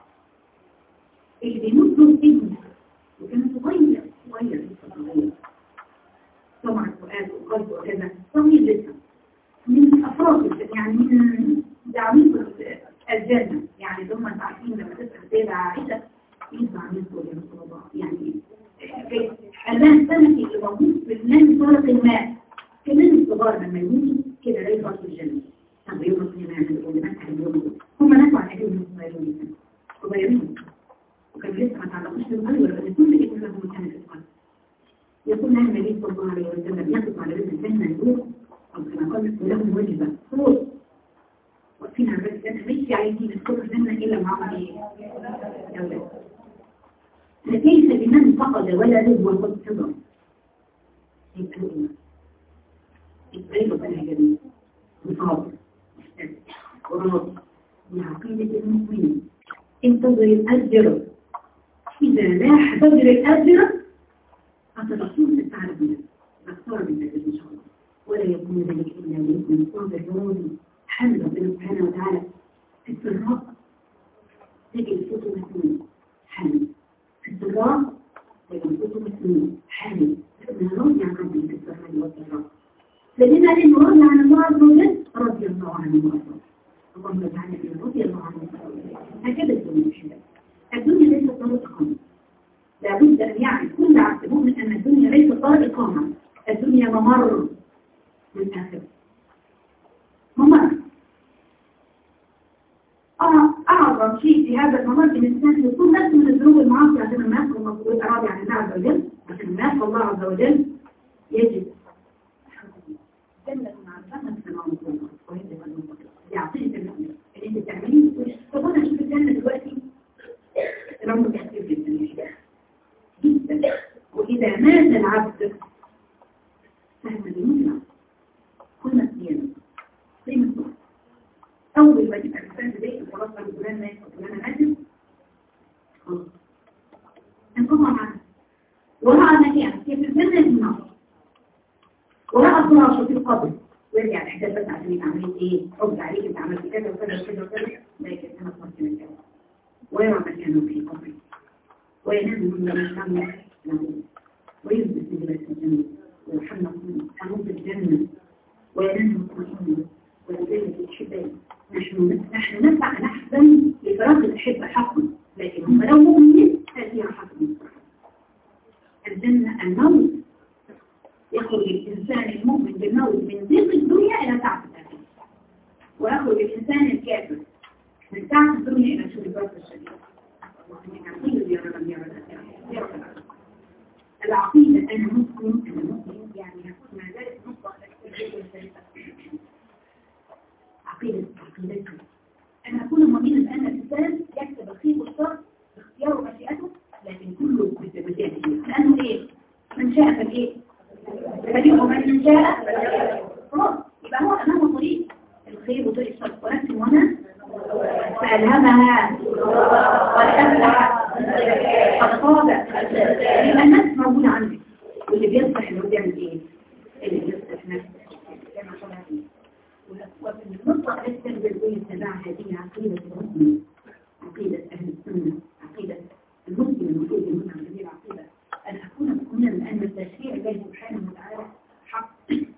اللي بيموت له ابن وكان صغير صغير لسه صغير طبعا سؤال وقلب وكذا صغير لسه من افراد يعني من دعوين الجنة يعني ثم انت عارفين لما تسأل سيدة عائشة يطلع نسبه يا رسول الله يعني الآن سنة اللي موجود في الناس طارق الماء كمان الصغار لما يموتوا كده لا يفرق في الجنة طب يوم القيامة يقول لك اليوم هم ناس على ايديهم صغيرين جدا صغيرين وكان لسه ما تعرفوش بالقلب ولا بس كل شيء لهم كان في القلب يقول لها النبي صلى الله عليه وسلم يقف على باب الجنة يقول أو كما قال لهم وجبة فوق واقفين على باب الجنة مش عايزين يدخلوا الجنة إلا معهم إيه؟ أولاد فكيف بمن فقد ولده وقد كبر يبقى له يبقى له بقى جميل وصابر وراضي بعقيدة المؤمنين انتظر الأجر إذا لاح تجر الأجر أترسول التعرف منه أكثر من ذلك إن شاء الله ولا يكون ذلك إلا لكم صابر راضي حمد ربنا سبحانه وتعالى في السراء تجد الصوت مسنون حمد في السراء تجد الصوت مسنون حمد فإنها راضي عن ربي في السراء والضراء فلما لأنه راضي عن الله عز وجل رضي الله عنه وأرضاه اللهم اجعلنا من رضي الله عنه هكذا الدنيا الحلال الدنيا ليست دار إقامة لابد أن يعرف كل عبد مؤمن أن الدنيا ليست دار إقامة الدنيا ممر من آخر ممر أعظم شيء في هذا الممر في الإنسان يكون نفسه من الذنوب المعاصية عشان الناس والمفروض راضي عن الله عز وجل عشان الناس والله عز وجل يجب جنة مع الجنة سماء مطلوبة وهي يعطيك المؤمن اللي انت بتعمليه تقول طب انا اشوف الجنة دلوقتي الأمر كثير جدا جدا وإذا مات العبد فهم بمثلة كل صيانة قيمة الوقت أول ما تبقى الإنسان في بيته خلاص قالوا فلان مات وفلان مات خلاص انقطع عنه ورأى مكان كيف الجنة النار ورأى فراشه في القبر ويرجع الإحداث بس عشان يتعمل ايه حب عليك انت عملت كذا وكذا وكذا وكذا لكن أنا صرت من كذا ويرى مكانه في قبره وينام من يرحمه له ويلبس لباس الجنة ويحمل حنوط الجنة وينام مطمئنا ولذلك الحباب نحن نحن نسعى نحزن لفراغ الأحبة حقا لكن هم لو مؤمنين هذه راحتهم الجنة الموت يخرج الإنسان المؤمن بالموت من ضيق الدنيا إلى تعب الآخرة ويخرج الإنسان الكافر من تعب الدنيا إلى شربات الشديد العقيدة أنا مسلم أنا مسلم يعني هكون مع ذلك نقطة عقيدة عقيدته أنا أكون مؤمنا بأن الإنسان يكتب الخير والشر باختياره ومشيئته لكن كله بمشيئته لأنه إيه؟ من شاء فالإيه؟ فليه ومن شاء خلاص يبقى هو أمامه طريق الخير وطريق الشر ولكن هنا فألهمها والأفلح قد صاب يبقى الناس موجودة عندك واللي بيصلح اللي هو بيعمل ايه؟ اللي بيصلح نفسه كما قال فيه وفي النقطة التربوية تبع هذه عقيدة المسلم عقيدة أهل السنة عقيدة المسلم المفروض يكون على هذه العقيدة أن أكون مؤمنا بأن التشريع الله سبحانه وتعالى حق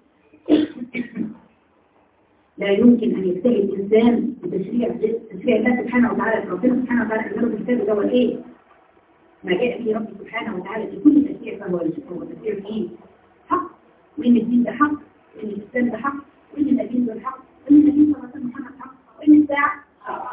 لا يمكن أن يبتغي الإنسان بتشريع تشريع الله سبحانه وتعالى ربنا سبحانه وتعالى أنزله في الكتاب ده إيه؟ ما جاء به رب سبحانه وتعالى في كل تشريع فهو هو تشريع إيه؟ حق وإن الدين ده حق وإن الإسلام ده حق وإن الأدين ده حق وإن النبي صلى الله عليه وسلم محمد حق وإن الساعة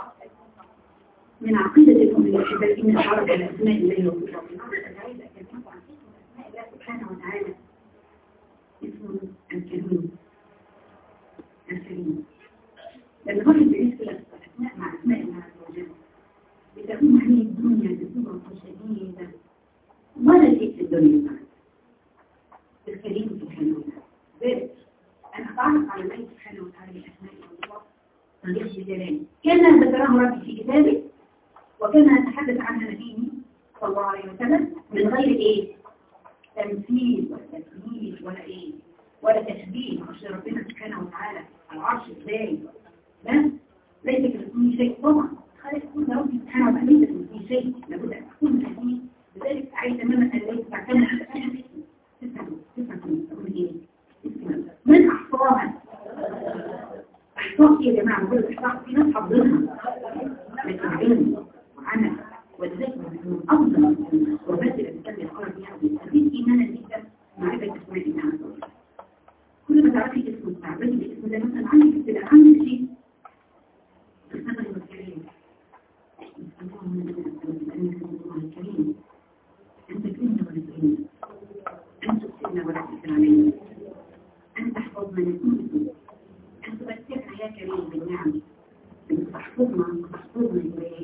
من عقيدة الأمة الأحباء إن العرب على أسماء الله وصفاته أنا عايزة أكلمكم عن أسماء الله سبحانه وتعالى اسمه الكريم الكريم لما الواحد بيعيش في الأسماء مع أسماء الله عز وجل بتكون عليه الدنيا بصورة شديدة ولا شيء في الدنيا بعد الكريم سبحانه وتعالى ذلك أنا أتعرف على الله سبحانه وتعالى بأسمائه وصفاته طريق بجلاله كما ذكره ربي في كتابه وكما تحدث عنها نبيه صلى الله عليه وسلم من غير ايه تمثيل ولا تكميل ولا ايه ولا تشبيه عرش ربنا سبحانه وتعالى العرش ازاي لا ليس كمثله شيء طبعا خلق كل ربي سبحانه وتعالى ليس كمثله شيء لابد ان تكون هذه لذلك عايز تماما ان ليس تعتمد على اسم تفهم تفهم تقول ايه من احصاها احصاء ايه يا جماعه بقول احصاء في ناس حافظينها لكن علم وعمل ولذلك من افضل القربات اللي بتسمي القرب فيها بتزيد ايمانا جدا معرفه اسماء الله عز وجل كل ما تعرفي اسم تعرفي الاسم ده مثلا عندك ابتداء عندك شيء تستخدم الكريم اللهم انك الله الكريم انت كريم ولا كريم انت تسلنا ولا تسل علينا انت تحفظنا من كل سوء انت تمتعنا يا كريم بالنعم انت تحفظنا تحفظنا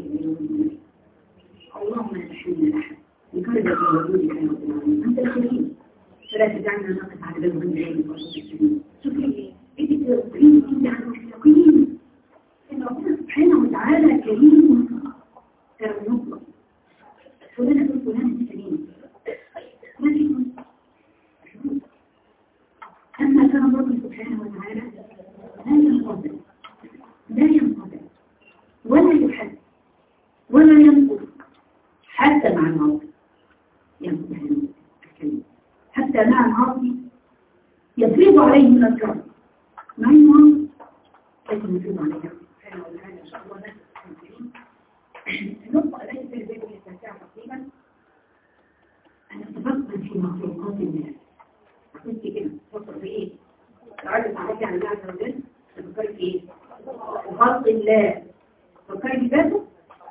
اللهم لا تحملنا احد بكل وجودك يا رب العالمين انت الكريم فلا تدعنا نقف على باب غير الكريم شوفي انت تقولين انت عن المتقين ان ربنا سبحانه وتعالى كريم كرم مطلق فلان اقول فلان كريم لكن اما كرم ربنا سبحانه وتعالى لا ينقطع لا ينقطع ولا يحد ولا ينقص حتى مع الموت ينقص الكريم حتى مع المعاصي يفرض عليه من الكرم مع المعاصي لكن يفرض عليه سبحانه وتعالى ان شاء الله نفس الكريم النقطة التي في البيت التاسعة تقريبا أن تفكر في مخلوقات الناس قلت كده تفكر في إيه؟ تعالى تعرفي عن الله عز وجل تفكري في إيه؟ خلق الله تفكري في ذاته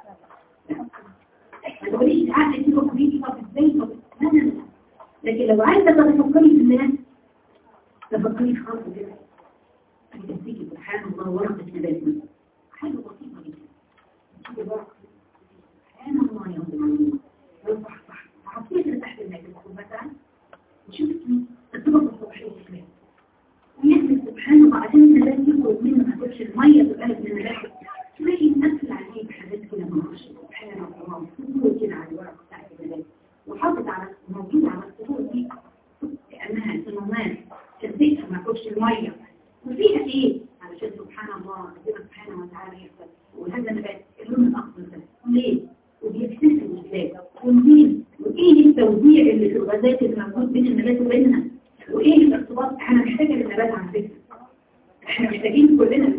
تقوليش عقل كده وكبيري طب ازاي طب لا لا لا لكن لو عايزة تفكري في الله تفكري في خلق كده هتفتكي سبحان الله ورقة نبات مثلا حاجة بسيطة جدا سبحان الله يا رب العالمين لو صح صح حطيت تحت الميكروفون مثلا وشفتي الطبقة الصبحية كده ويحمل سبحان الله عشان النبات يخرج منه ما تقولش المية تبقى من النبات تلاقي نفس عليه بحاجات كده ما اعرفش سبحان الله سطور كده على الورق بتاعت النبات وحاطط على موجود على السطور دي كأنها صمامات تثبتها ما تقولش المية وفيها ايه؟ علشان سبحان الله ربنا سبحانه وتعالى يحصل وهذا نبات اللون الاخضر ده ليه؟ وبيكتسب ازاي؟ ومنين؟ وايه التوزيع اللي في الغازات اللي موجود بين النبات وبينها؟ وايه الارتباط؟ احنا محتاجه للنبات على فكره احنا محتاجين كلنا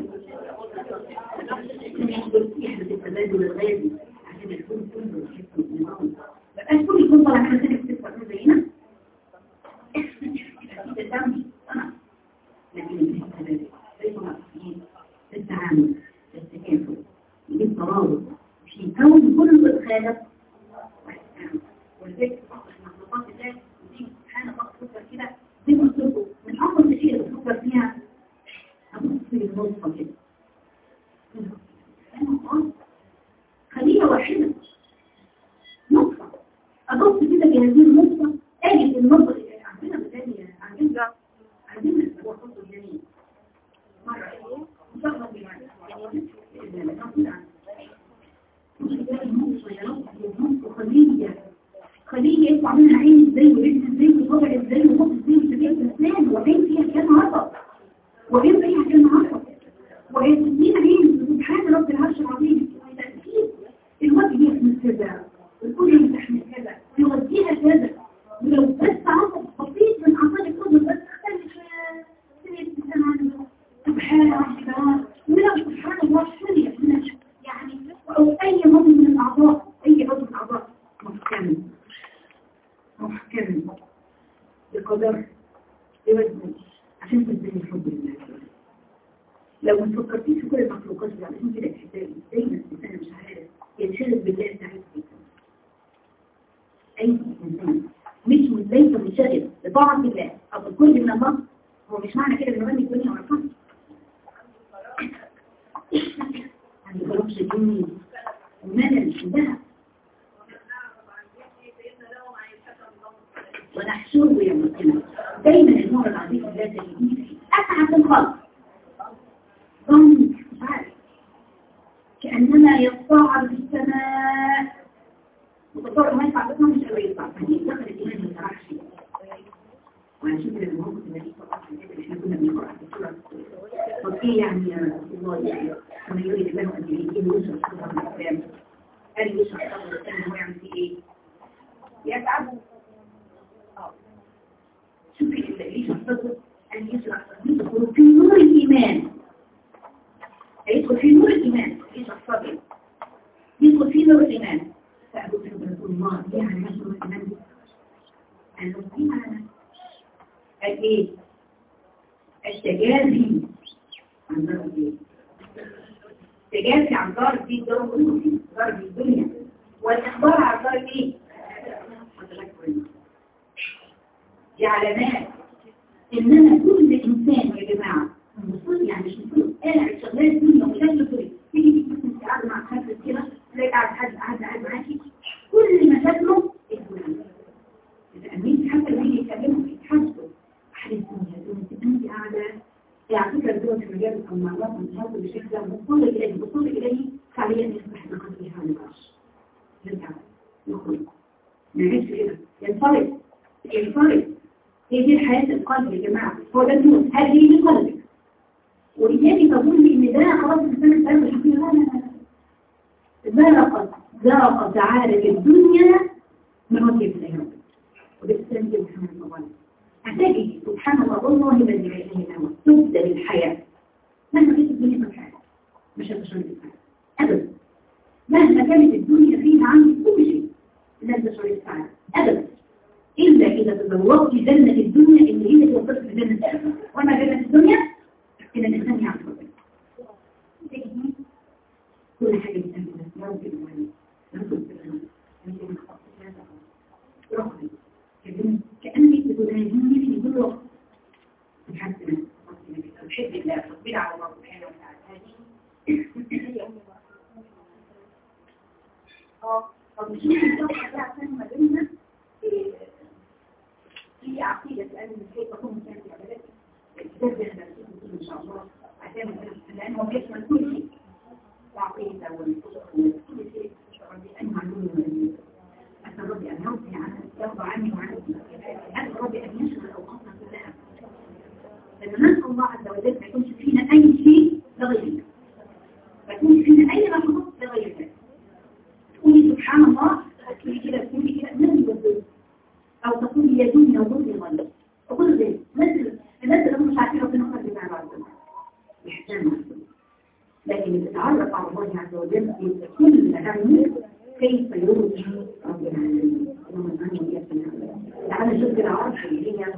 يحدث التبادل الغازي عشان يكون كله يحس بالنظام مبقاش كل يكون طالع كده سنه بتكبر زينا الدم انا لكن التبادل ليس مقصودين في التعامل في التكافل في الترابط في كون كل الخالق والذكر مخلوقات الله ودي سبحان الله تفكر كده زي ما قلت لكم من افضل الاشياء اللي بفكر فيها ابص في النصفه كده خلية واحدة نطفة أبص كده في هذه النطفة أجد النطفة عندنا مثال عندنا عندنا هو خط الجميل مرة إن شاء الله خلية خلية يطلع منها عين ازاي ورجل ازاي وصبع ازاي ومخ ازاي وشبيه اسنان وعين فيها كام عصب وعين فيها كام عصب وعين عين سبحان رب العرش العظيم تأكيد الوجه يحمل كذا والكل يحمل كذا ويوديها كذا ولو بس عصب بسيط من أعصاب الكل بس تختلف سبحان الله ولو سبحان الله شوية من يعني أو أي عضو من الأعضاء أي عضو من الأعضاء محكم محكم بقدر بوزن عشان تبني الحب لله لو ما فكرتيش في كل المخلوقات اللي عشان كده احساسي دايما الانسان مش عارف ينشغل بالله تعالى اي انسان مش ليس منشغل بطاعة الله او بكل من الله هو مش معنى كده انه بني الدنيا وعرفها يعني خلاص الدنيا وملل انتهى ونحشره يوم القيامة دايما المعرض عزيز الله تجديه أسعد الخلق ظن عارف كأنما يصاعد في السماء متصور ما يطلع بسنا مش قوي يطلع فهي دخل الإيمان ما يطلعش وعشان كده الموقف الذي طبعا احنا كنا بنقرأ في سورة طب ايه يعني يا رسول الله يعني كما يريد الله أن يجيب يوسف صدر الإسلام قال يوسف صدر الإسلام هو يعمل فيه ايه؟ يتعب شوفي ليش الصدر أن يسرع يدخل في نور الإيمان يدخل في نور الإيمان ليش الصبر يدخل في نور الإيمان فأبو بكر الله يعني ما نور الإيمان قال له في معنى قال إيه التجافي عن دار الدين التجافي عن دار الدين دار الدين دار الدنيا والإخبار عن دار الدين دي علامات إنما كل إنسان يا جماعة المفروض يعني مش المفروض قاعد شغال الدنيا وشغال طريق تيجي تيجي انت قاعد مع حد كده تلاقي قاعد حد قاعد قاعد معاكي كل مشاكله الدنيا التأمين حتى لما يجي يتكلموا يتحاسبوا أحد الدنيا انت قاعدة على فكرة الدول في مجال المعلومات والتواصل بشكل ده بتصل إليه بتصل إليه فعليا يصبح نقاط فيها نقاش يرجع يخرج ما يعيش كده ينفرد ينفرد هي دي الحياة القلب يا جماعة هو ده النور هذه دي قلبك ولذلك تظن ان ده خلاص الانسان الثالث الحقيقة لا لا لا زرقت زرقت عارك الدنيا من وجه الله وده السلام دي محمد الله هتجي سبحان الله والله ما يدعي اليه الامر تبدأ الحياة مهما كانت الدنيا في الحياة مش هتشرب الحياة ابدا مهما كانت الدنيا فيها عندي كل شيء لا تشرب السعادة ابدا إلا إذا تزوجت جنة الدنيا اللي هي توصلت في جنة الآخرة وما جنة الدنيا إن الإنسان يعرف ربنا كل حاجة بتعمل يا رب العالمين يا رب العالمين اه طب مش ممكن الصفحة دي عشان ما بيننا إيه، في عقيدة لأن كيف تكون كانت العبادات الكتاب ده احنا هنشوفه إن شاء الله عشان لأنه بيشمل كل شيء العقيدة والفقه وكل شيء ربي أن معلومة أسأل ربي أن يرضي عنه يرضى عني وعنك أسأل ربي أن يشمل أوقاتنا كلها لأن نسأل الله عز وجل ما يكونش فينا أي شيء لغيرنا ما يكونش فينا أي لحظة لغيرنا تقولي سبحان الله تقولي كده تقولي كده ما يبدل أو تقولي يا دنيا وضل غير أقول زي مثل الناس اللي هم مش عارفين ربنا قد يبقى بعد يحتاج لكن بتتعرف على الله عز وجل في كل أهم كيف يرضي رب العالمين اللهم اجعلنا وإياك من هؤلاء. تعالى نشوف كده عرش اللي هي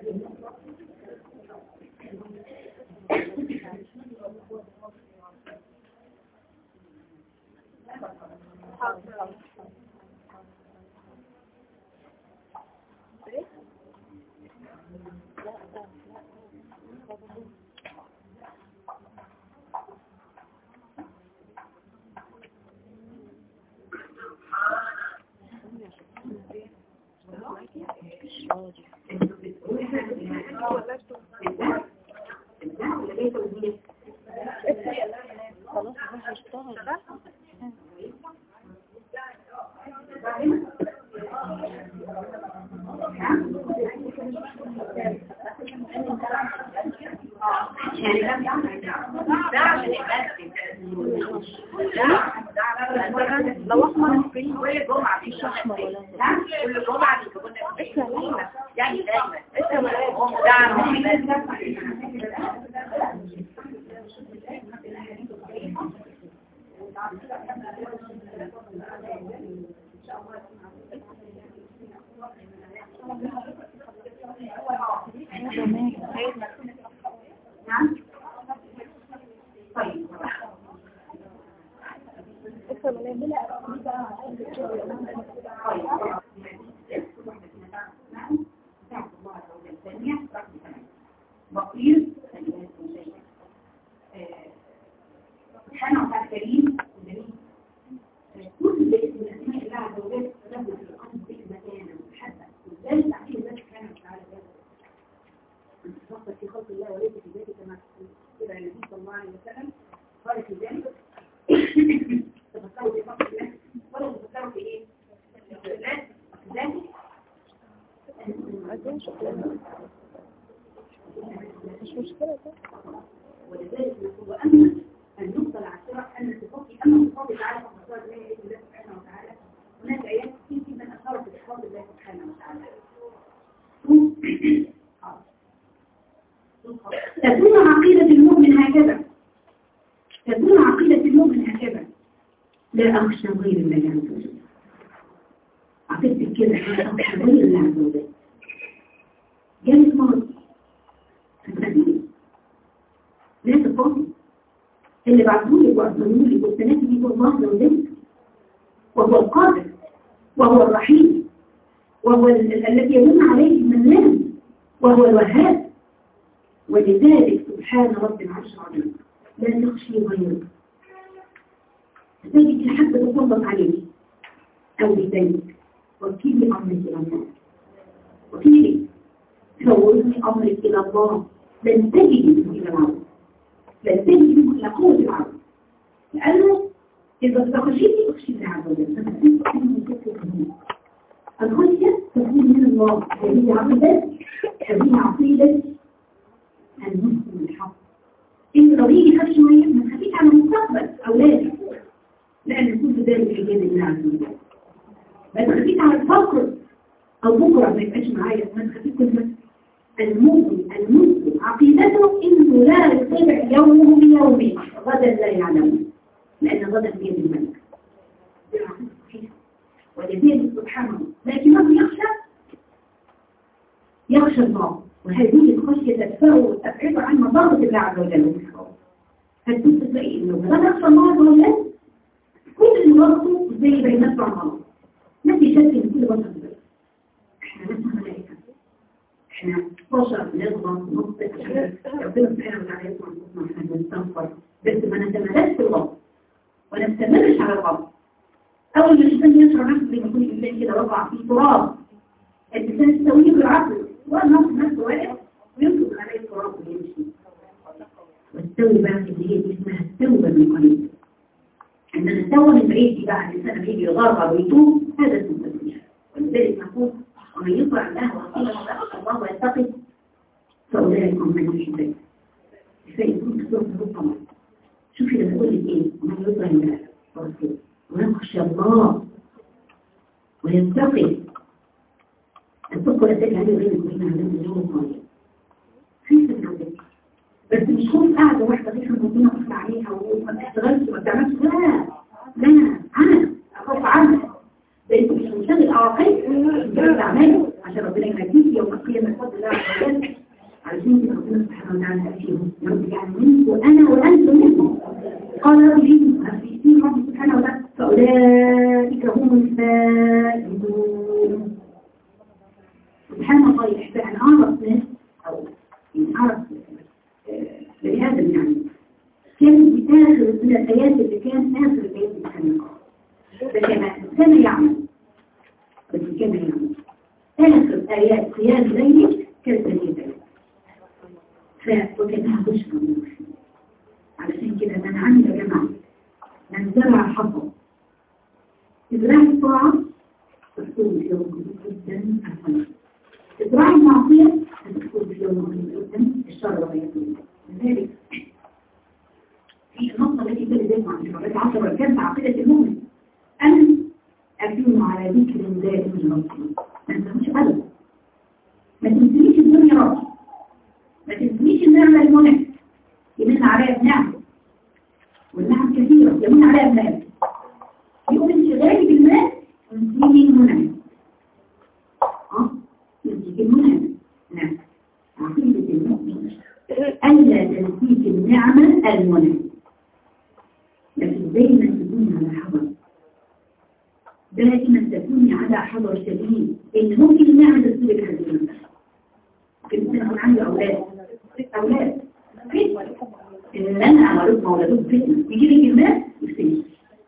خلاص راح اشتغل يعني ده ده عشان يبقى لو احمر في كل جمعة في احمر ولا نعم كل جمعة في كنا لسه يعني دايما لسه ما ده عم نعم طيب بقير سبحانه وتعالى كريم وجميل كل اسم من اسماء الله عز وجل له في القلب مكانا محبه وازاي تعطيه الله سبحانه وتعالى ذلك تفكر في خلق الله وليس في ذاته كما قال النبي صلى الله عليه وسلم قال في ذلك تفكروا في خلق الله ولا تفكروا في ايه؟ في الله ذلك مش مشكلة ده ولذلك نقول أما النقطة العاشرة أن صفات أما صفات تعالى فقد صارت إليها إذن الله سبحانه وتعالى هناك آيات كثير جدا أثرت بصفات الله سبحانه وتعالى تكون عقيدة المؤمن هكذا تكون عقيدة المؤمن هكذا لا أخشى غير الله عز وجل عقيدتك كده لا أخشى غير الله عز وجل جالس مرض هتأذيه لا تفاضي اللي بعثولك وأرسلولك والسنات دي الله لو ذلك وهو القادر وهو الرحيم وهو ال- ال- الذي يمن عليه المنان وهو الوهاب ولذلك سبحان رب العرش العظيم لا تخشي غيره تجد حد تسلط عليه أو بذلك وكيل أمرك إلى الله وكيل فوضني أمرك إلى الله لن تجد منه إلى العرض لن تجد منه إلى قوة العرض لأنه إذا خشيتي أخشي الله عز وجل فمسيت أنه كتب منه الخشية تكون من الله هذه عقيدة هذه عقيدة المسلم الحق إن لو يجي خد شوية ما تخافيش على مستقبل أولادك لأن كل ذلك إيجاد الله عز وجل ما تخافيش على الفقر أو بكرة ما يبقاش معايا ما تخافيش كل ده المؤمن المسلم عقيدته إنه لا يطيع يومه بيومه غدا لا يعلمه لأن غدا بيد الملك دي العقيدة الصحيحة ولذلك سبحانه لكنه يخشى يخشى الله وهذه الخشية تدفعه وتبعد عن مضرة الله عز وجل فتبص تلاقي انه ما يخشى الله عز وجل كل اللي وقته زي بينات مع الله ما في شك ان كل بشر زي احنا ناس ملائكة احنا بشر نغلط نخطئ عشان ربنا سبحانه وتعالى يسمع صوتنا احنا بنستغفر بس ما نتمددش في الغضب وما نستمرش على الغضب أول ما الإنسان يشعر نفسه زي ما يكون الإنسان كده وقع في تراب الإنسان يستويه بالعقل والنفس نفسه واقف وينفض عليه التراب ويمشي والتوبة اللي هي دي اسمها التوبة من قريب عندما التوبة من بعيد دي بقى الإنسان بيجي يغرغر ويتوب هذا اسمه التوبة ولذلك نقول ومن يطع الله ورسوله ويتقي الله ويتقي فأولئك هم من يحبون فيكون تصور طبعا شوفي لما أقول لك إيه ومن يطع الله ورسوله ويخشى الله ويتقي التقوى التي عليه غير المؤمنين عندهم اليوم الطويل في سبيل بس مش خوف قاعدة واحدة غير ربنا قفل عليها وما بتشتغلش وما بتعملش لا لا انا اخاف عنها لانه مش مشغل اعاقل تعمله عشان ربنا ينجيك يوم القيامة بفضل الله عز وجل علشان كده ربنا سبحانه وتعالى فيهم يا رب يعني منك وانا وانتم منهم قال رب فيهم في رب سبحانه وتعالى فاولئك هم الفائزون سبحان الله يحتاج أن أعرف ناس أو يعني أعرف بني آدم يعني كان في آخر من الآيات اللي كان آخر الآيات اللي كان يقرأ فكان كان يعمل بس كان يعمل آخر آيات قيام ليلك كانت بني آدم وكانها بشرى من الرحمن علشان كده من عمل جماعة من زرع حظه إزراع الطاعة تكون في يوم جدا الخلق إزراع المعصية هتكون في يوم جدا الشر ويكون لذلك في النقطة التي تلزم عن شرعات عشر ركان في عقيدة المؤمن أن أكون على ذكر دائم ربي ما تنسوش أبدا ما تنسيش الدنيا ربي ما تنسيش النعمة المنعم يمن عليها بنعمة والنعم كثيرة يمن عليها بنعمة يقوم انشغالي بالمال ونسيني المنعم اه ينسيك المنعم نعم عقيدة المؤمن ألا تنسيك النعمة المنعم لكن دايما تكوني على حذر دائما تكوني على حذر شديد إن ممكن النعمة تصيبك هذه ممكن يكون عندي أولاد أولاد إن أنا أمرض مولدون فتنة يجي لك المال يفتني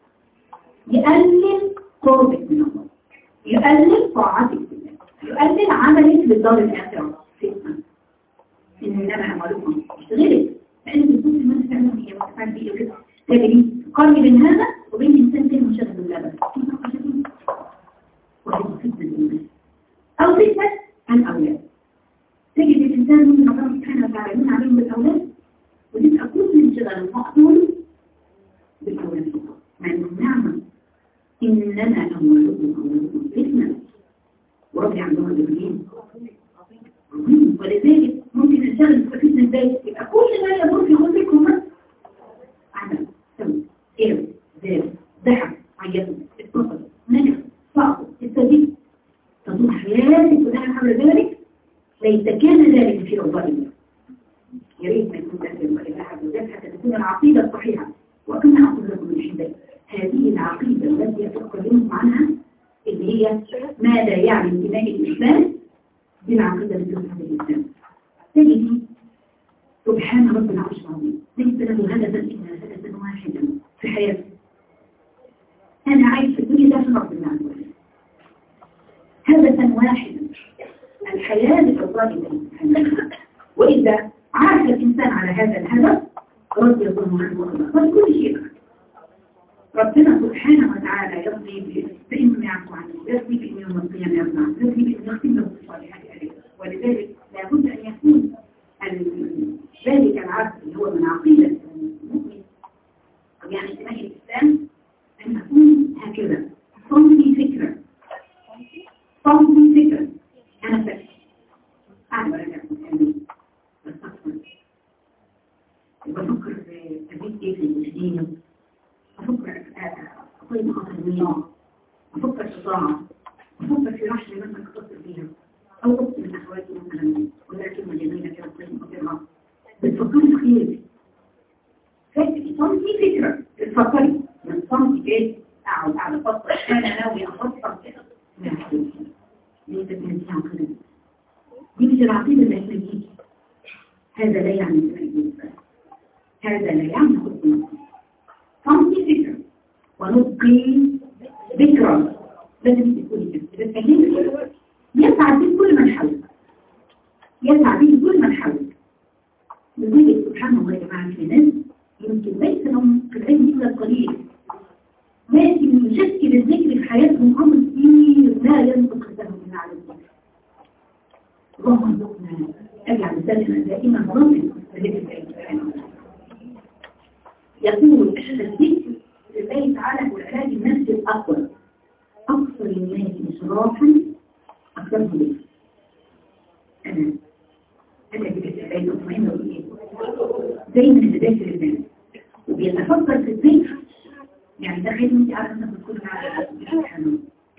يقلل قربك من الله يقلل طاعتك بالله يقلل عملك بالدار الآخرة فتنة إنما أمركم اشتغلت لأن بتكون في المنزل فعلا هي متفاعل بيه وكده تجري قرن بين هذا وبين إنسان تاني مشغل بالله بس في فرق شديد وهي فتنة بالله أو فتنة الأولاد تجد الإنسان من ربنا سبحانه وتعالى يمن عليهم بالأولاد وتبقى كل انشغال مقتول بالأولاد مع إنه نعمة إنما أموالكم أموالكم فتنة وربي عندهم الدين عظيم ولذلك ممكن نشتغل في فتنة ازاي يبقى كل ما يدور في قلبكم بس عمل سوي ايه زاد ضحك عيطوا اتصل نجح صعب استجيب تطول حياتك كلها حول ذلك ليس كان ذلك في رضا الله يا ريت ما يكون ذلك وإلى أحد وذلك حتى تكون العقيدة الصحيحة وكما أقول لكم من حبايب هذه العقيدة التي أتكلمكم عنها اللي هي ماذا يعني انتماء الإسلام بالعقيدة التي تصحب الإسلام تجد سبحان رب العرش العظيم ليس له هدفا إلا هدفا واحدا في حياته أنا عايش في الدنيا ده عشان رب الله عز وجل هدفا واحدا الحياة لله سبحانه وإذا عاش الإنسان على هذا الهدف رضي الله عنه وأرضاه كل شيء ربنا سبحانه وتعالى يرضي بأنه يعفو عنه يرضي بأنه يوم القيامة يرضى عنه يرضي بأنه يختم له الصالحات عليه ولذلك لابد أن يكون ذلك العبد اللي هو من عقيدة المؤمن أو يعني انتماء الإسلام أن أكون هكذا صنفي فكرة صنفي فكرة أنا فكرة أعلم أرجع أمين بستغفر بفكر أبيت إيه في المسلمين أفكر أقيم خطر المياه أفكر في طاعة أفكر في رحلة مثلا أتصل بيها أو أخت من أخواتي مثلا ولا كلمة جميلة كده قيم خطيرها بتفكري في خير فكرة صنفي فكرة بتفكري من صنفي إيه أقعد على فترة أنا ناوي أفكر كده لا حبيبي ليه تكون عقيدة دي مش العقيدة اللي احنا نجيب هذا لا يعني هذا لا يعني خد ونبقي ذكرى لازم تقولي كده تتكلمي يسعد بك كل من حولك يسعد بك كل من حولك لذلك سبحان الله يا جماعه في ناس يمكن ليس لهم في العلم الا القليل لكن يشكل الذكر في حياتهم امر كبير لا ينطق لهم من على الذكر اللهم ارزقنا اجعل لساننا دائما رطب بذكر الله سبحانه وتعالى يقول الذكر لله تعالى هو العلاج النفسي الاقوى اكثر الناس اسرافا اكثرهم ذكر انا انا بكتابين اطمئن وايه دايما بذاكر الله وبيتفكر في الذكر يعني ده خير انت عارفه انت بتكون على سبحانه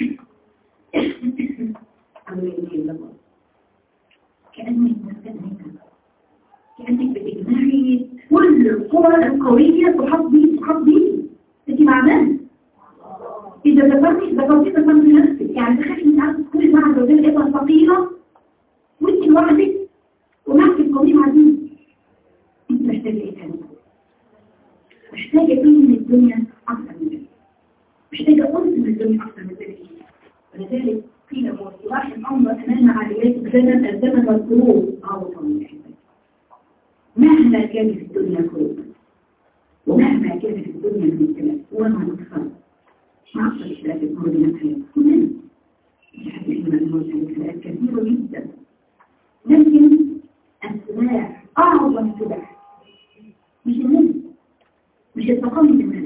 أو يقول كأنك مستنية كأنك بتجمعي كل القوى القوية تحط بيه تحط بيه انت مع من؟ إذا ذكرتي ذكرتي ذكرتي نفسك يعني تخافي انت عارفه تكوني مع الزوجين ايه ثقيلة وانت لوحدك ومعك القوي عزيز انت محتاجة ايه تاني؟ محتاجة ايه من الدنيا أكثر من ذلك محتاجة أنس من الدنيا أكثر من ذلك ولذلك قيل هو صلاح الأمر أمام عاليات الزمن الزمن والقلوب أو طبيعي مهما كان في الدنيا قلوب ومهما كان في الدنيا من الكلام وما نكفر ما أكثر إشلاك الأمر من الحياة كلنا يعني إحنا الموت الكلام كثير جدا لكن السلاح أعظم سلاح مش النبي مش التقوي بالناس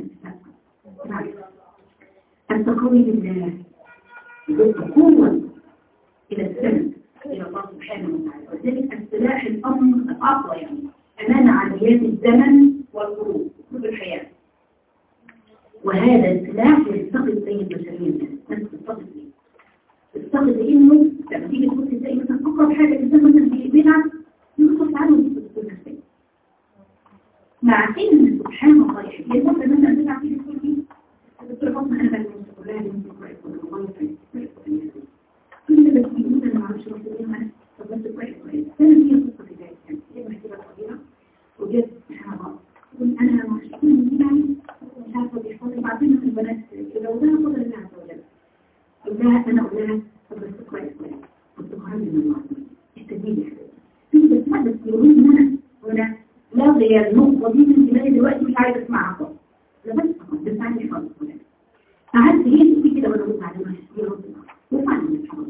التقوي بالله يضيف قوة إلى السنة إلى الله سبحانه وتعالى وذلك السلاح الأمر الأقوى يعني أمام عمليات الزمن والظروف كل الحياة وهذا السلاح يستقل أي البشرية الناس تستقل فيه تستقل إنه لما تيجي تبص تلاقي مثلا أقرب حاجة الإنسان مثلا بيلعب يخلص عنه دي بتكون نفسية مع ان سبحان الله يحكي مثلا مثلا تسعة في الكل دي الدكتور فاطمه انا بقى كلها دي كويس والله كويس كل اللي بيقولوا انا ما اعرفش رحت ايه انا طب بس كويس كويس انا في قصه في ذلك يعني هي محتاجه صغيره وجت سبحان الله تقول انا مش كل دي يعني مش عارفه بيحصل بعدين في البنات كده وده فضل الله عز وجل قلت لها انا اقول لها طب بس كويس كويس كنت خارج من المعصيه استجيبي يا حبيبتي في بس بس يقولوا لي ان انا هنا لغي النقطة دي من دماغي دلوقتي مش عايزة اسمعها خالص لا بس خلاص بس عندي خالص قعدت هي تقولي كده وانا بقول على يا رب وفعلا مش خلاص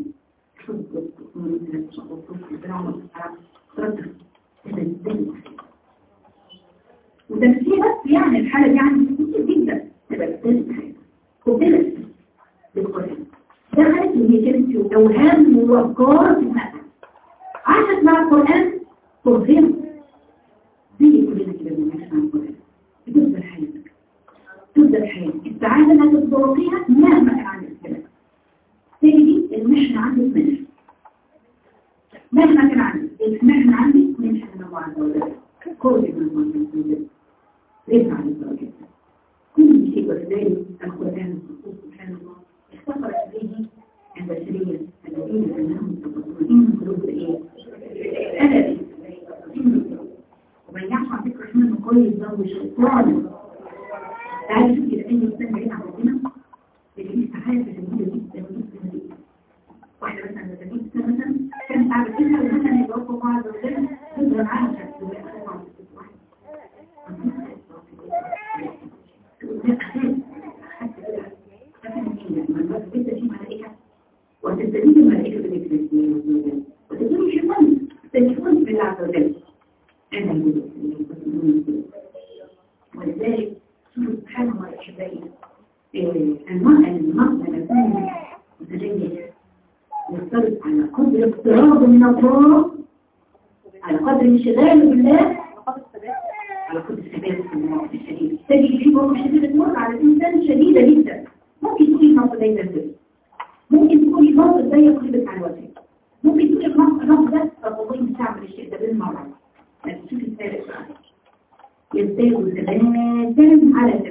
وتمثيل بس يعني الحالة دي عندي كتير جدا تبقى بتدرس حاجة قبلت بالقرآن دخلت وهي كانت في أوهام وأفكار في دماغها عاشت مع القرآن تظهر زي كلنا كده بنعيش مع القرآن بتبدأ حياتك تبدأ حياتك السعادة اللي تتوقيها مهما كان عندك كده تاني دي المحنة عندك منح مهما كان عندك المحنة عندك منح من الله عز وجل قول من الله عز وجل رفع عز وجل كل شيء وذلك القرآن سبحانه الله اختصر به البشرية الذين أنهم تقصرين قلوب الايه؟ أدبي ومن يعصى عن ذكر الرحمن كويس ده وشيطان تعالى شوف كده اي انسان بعيد عن ربنا بيجي ساعات جميله جدا جدا جدا واحده مثلا لما تجيب سنه مثلا كانت قاعده كده ومثلا يبقى الله عز وجل تقدر معاها تقول ده أخذ حتى كده حتى في ملائكة وتستجيب الملائكة بذكر الله وتقول الشيطان تجيبون بالله عز وجل أنا الجزء ولذلك سبحان الله أحبائي المرأة المرأة التي متجيد يفترض على قدر اقتراب من الله على قدر انشغاله بالله على قدر الثبات في المواقف الشديدة تجد في مواقف شديدة تمر على الإنسان شديدة جدا ممكن تكون نقطة زي ده ممكن تكون نقطة زي قلبك على الوجه ممكن تكون النقطة ده طب والله مستعمل الشيء ده بالمرة بس شوف الثالث يزداد ثباتا على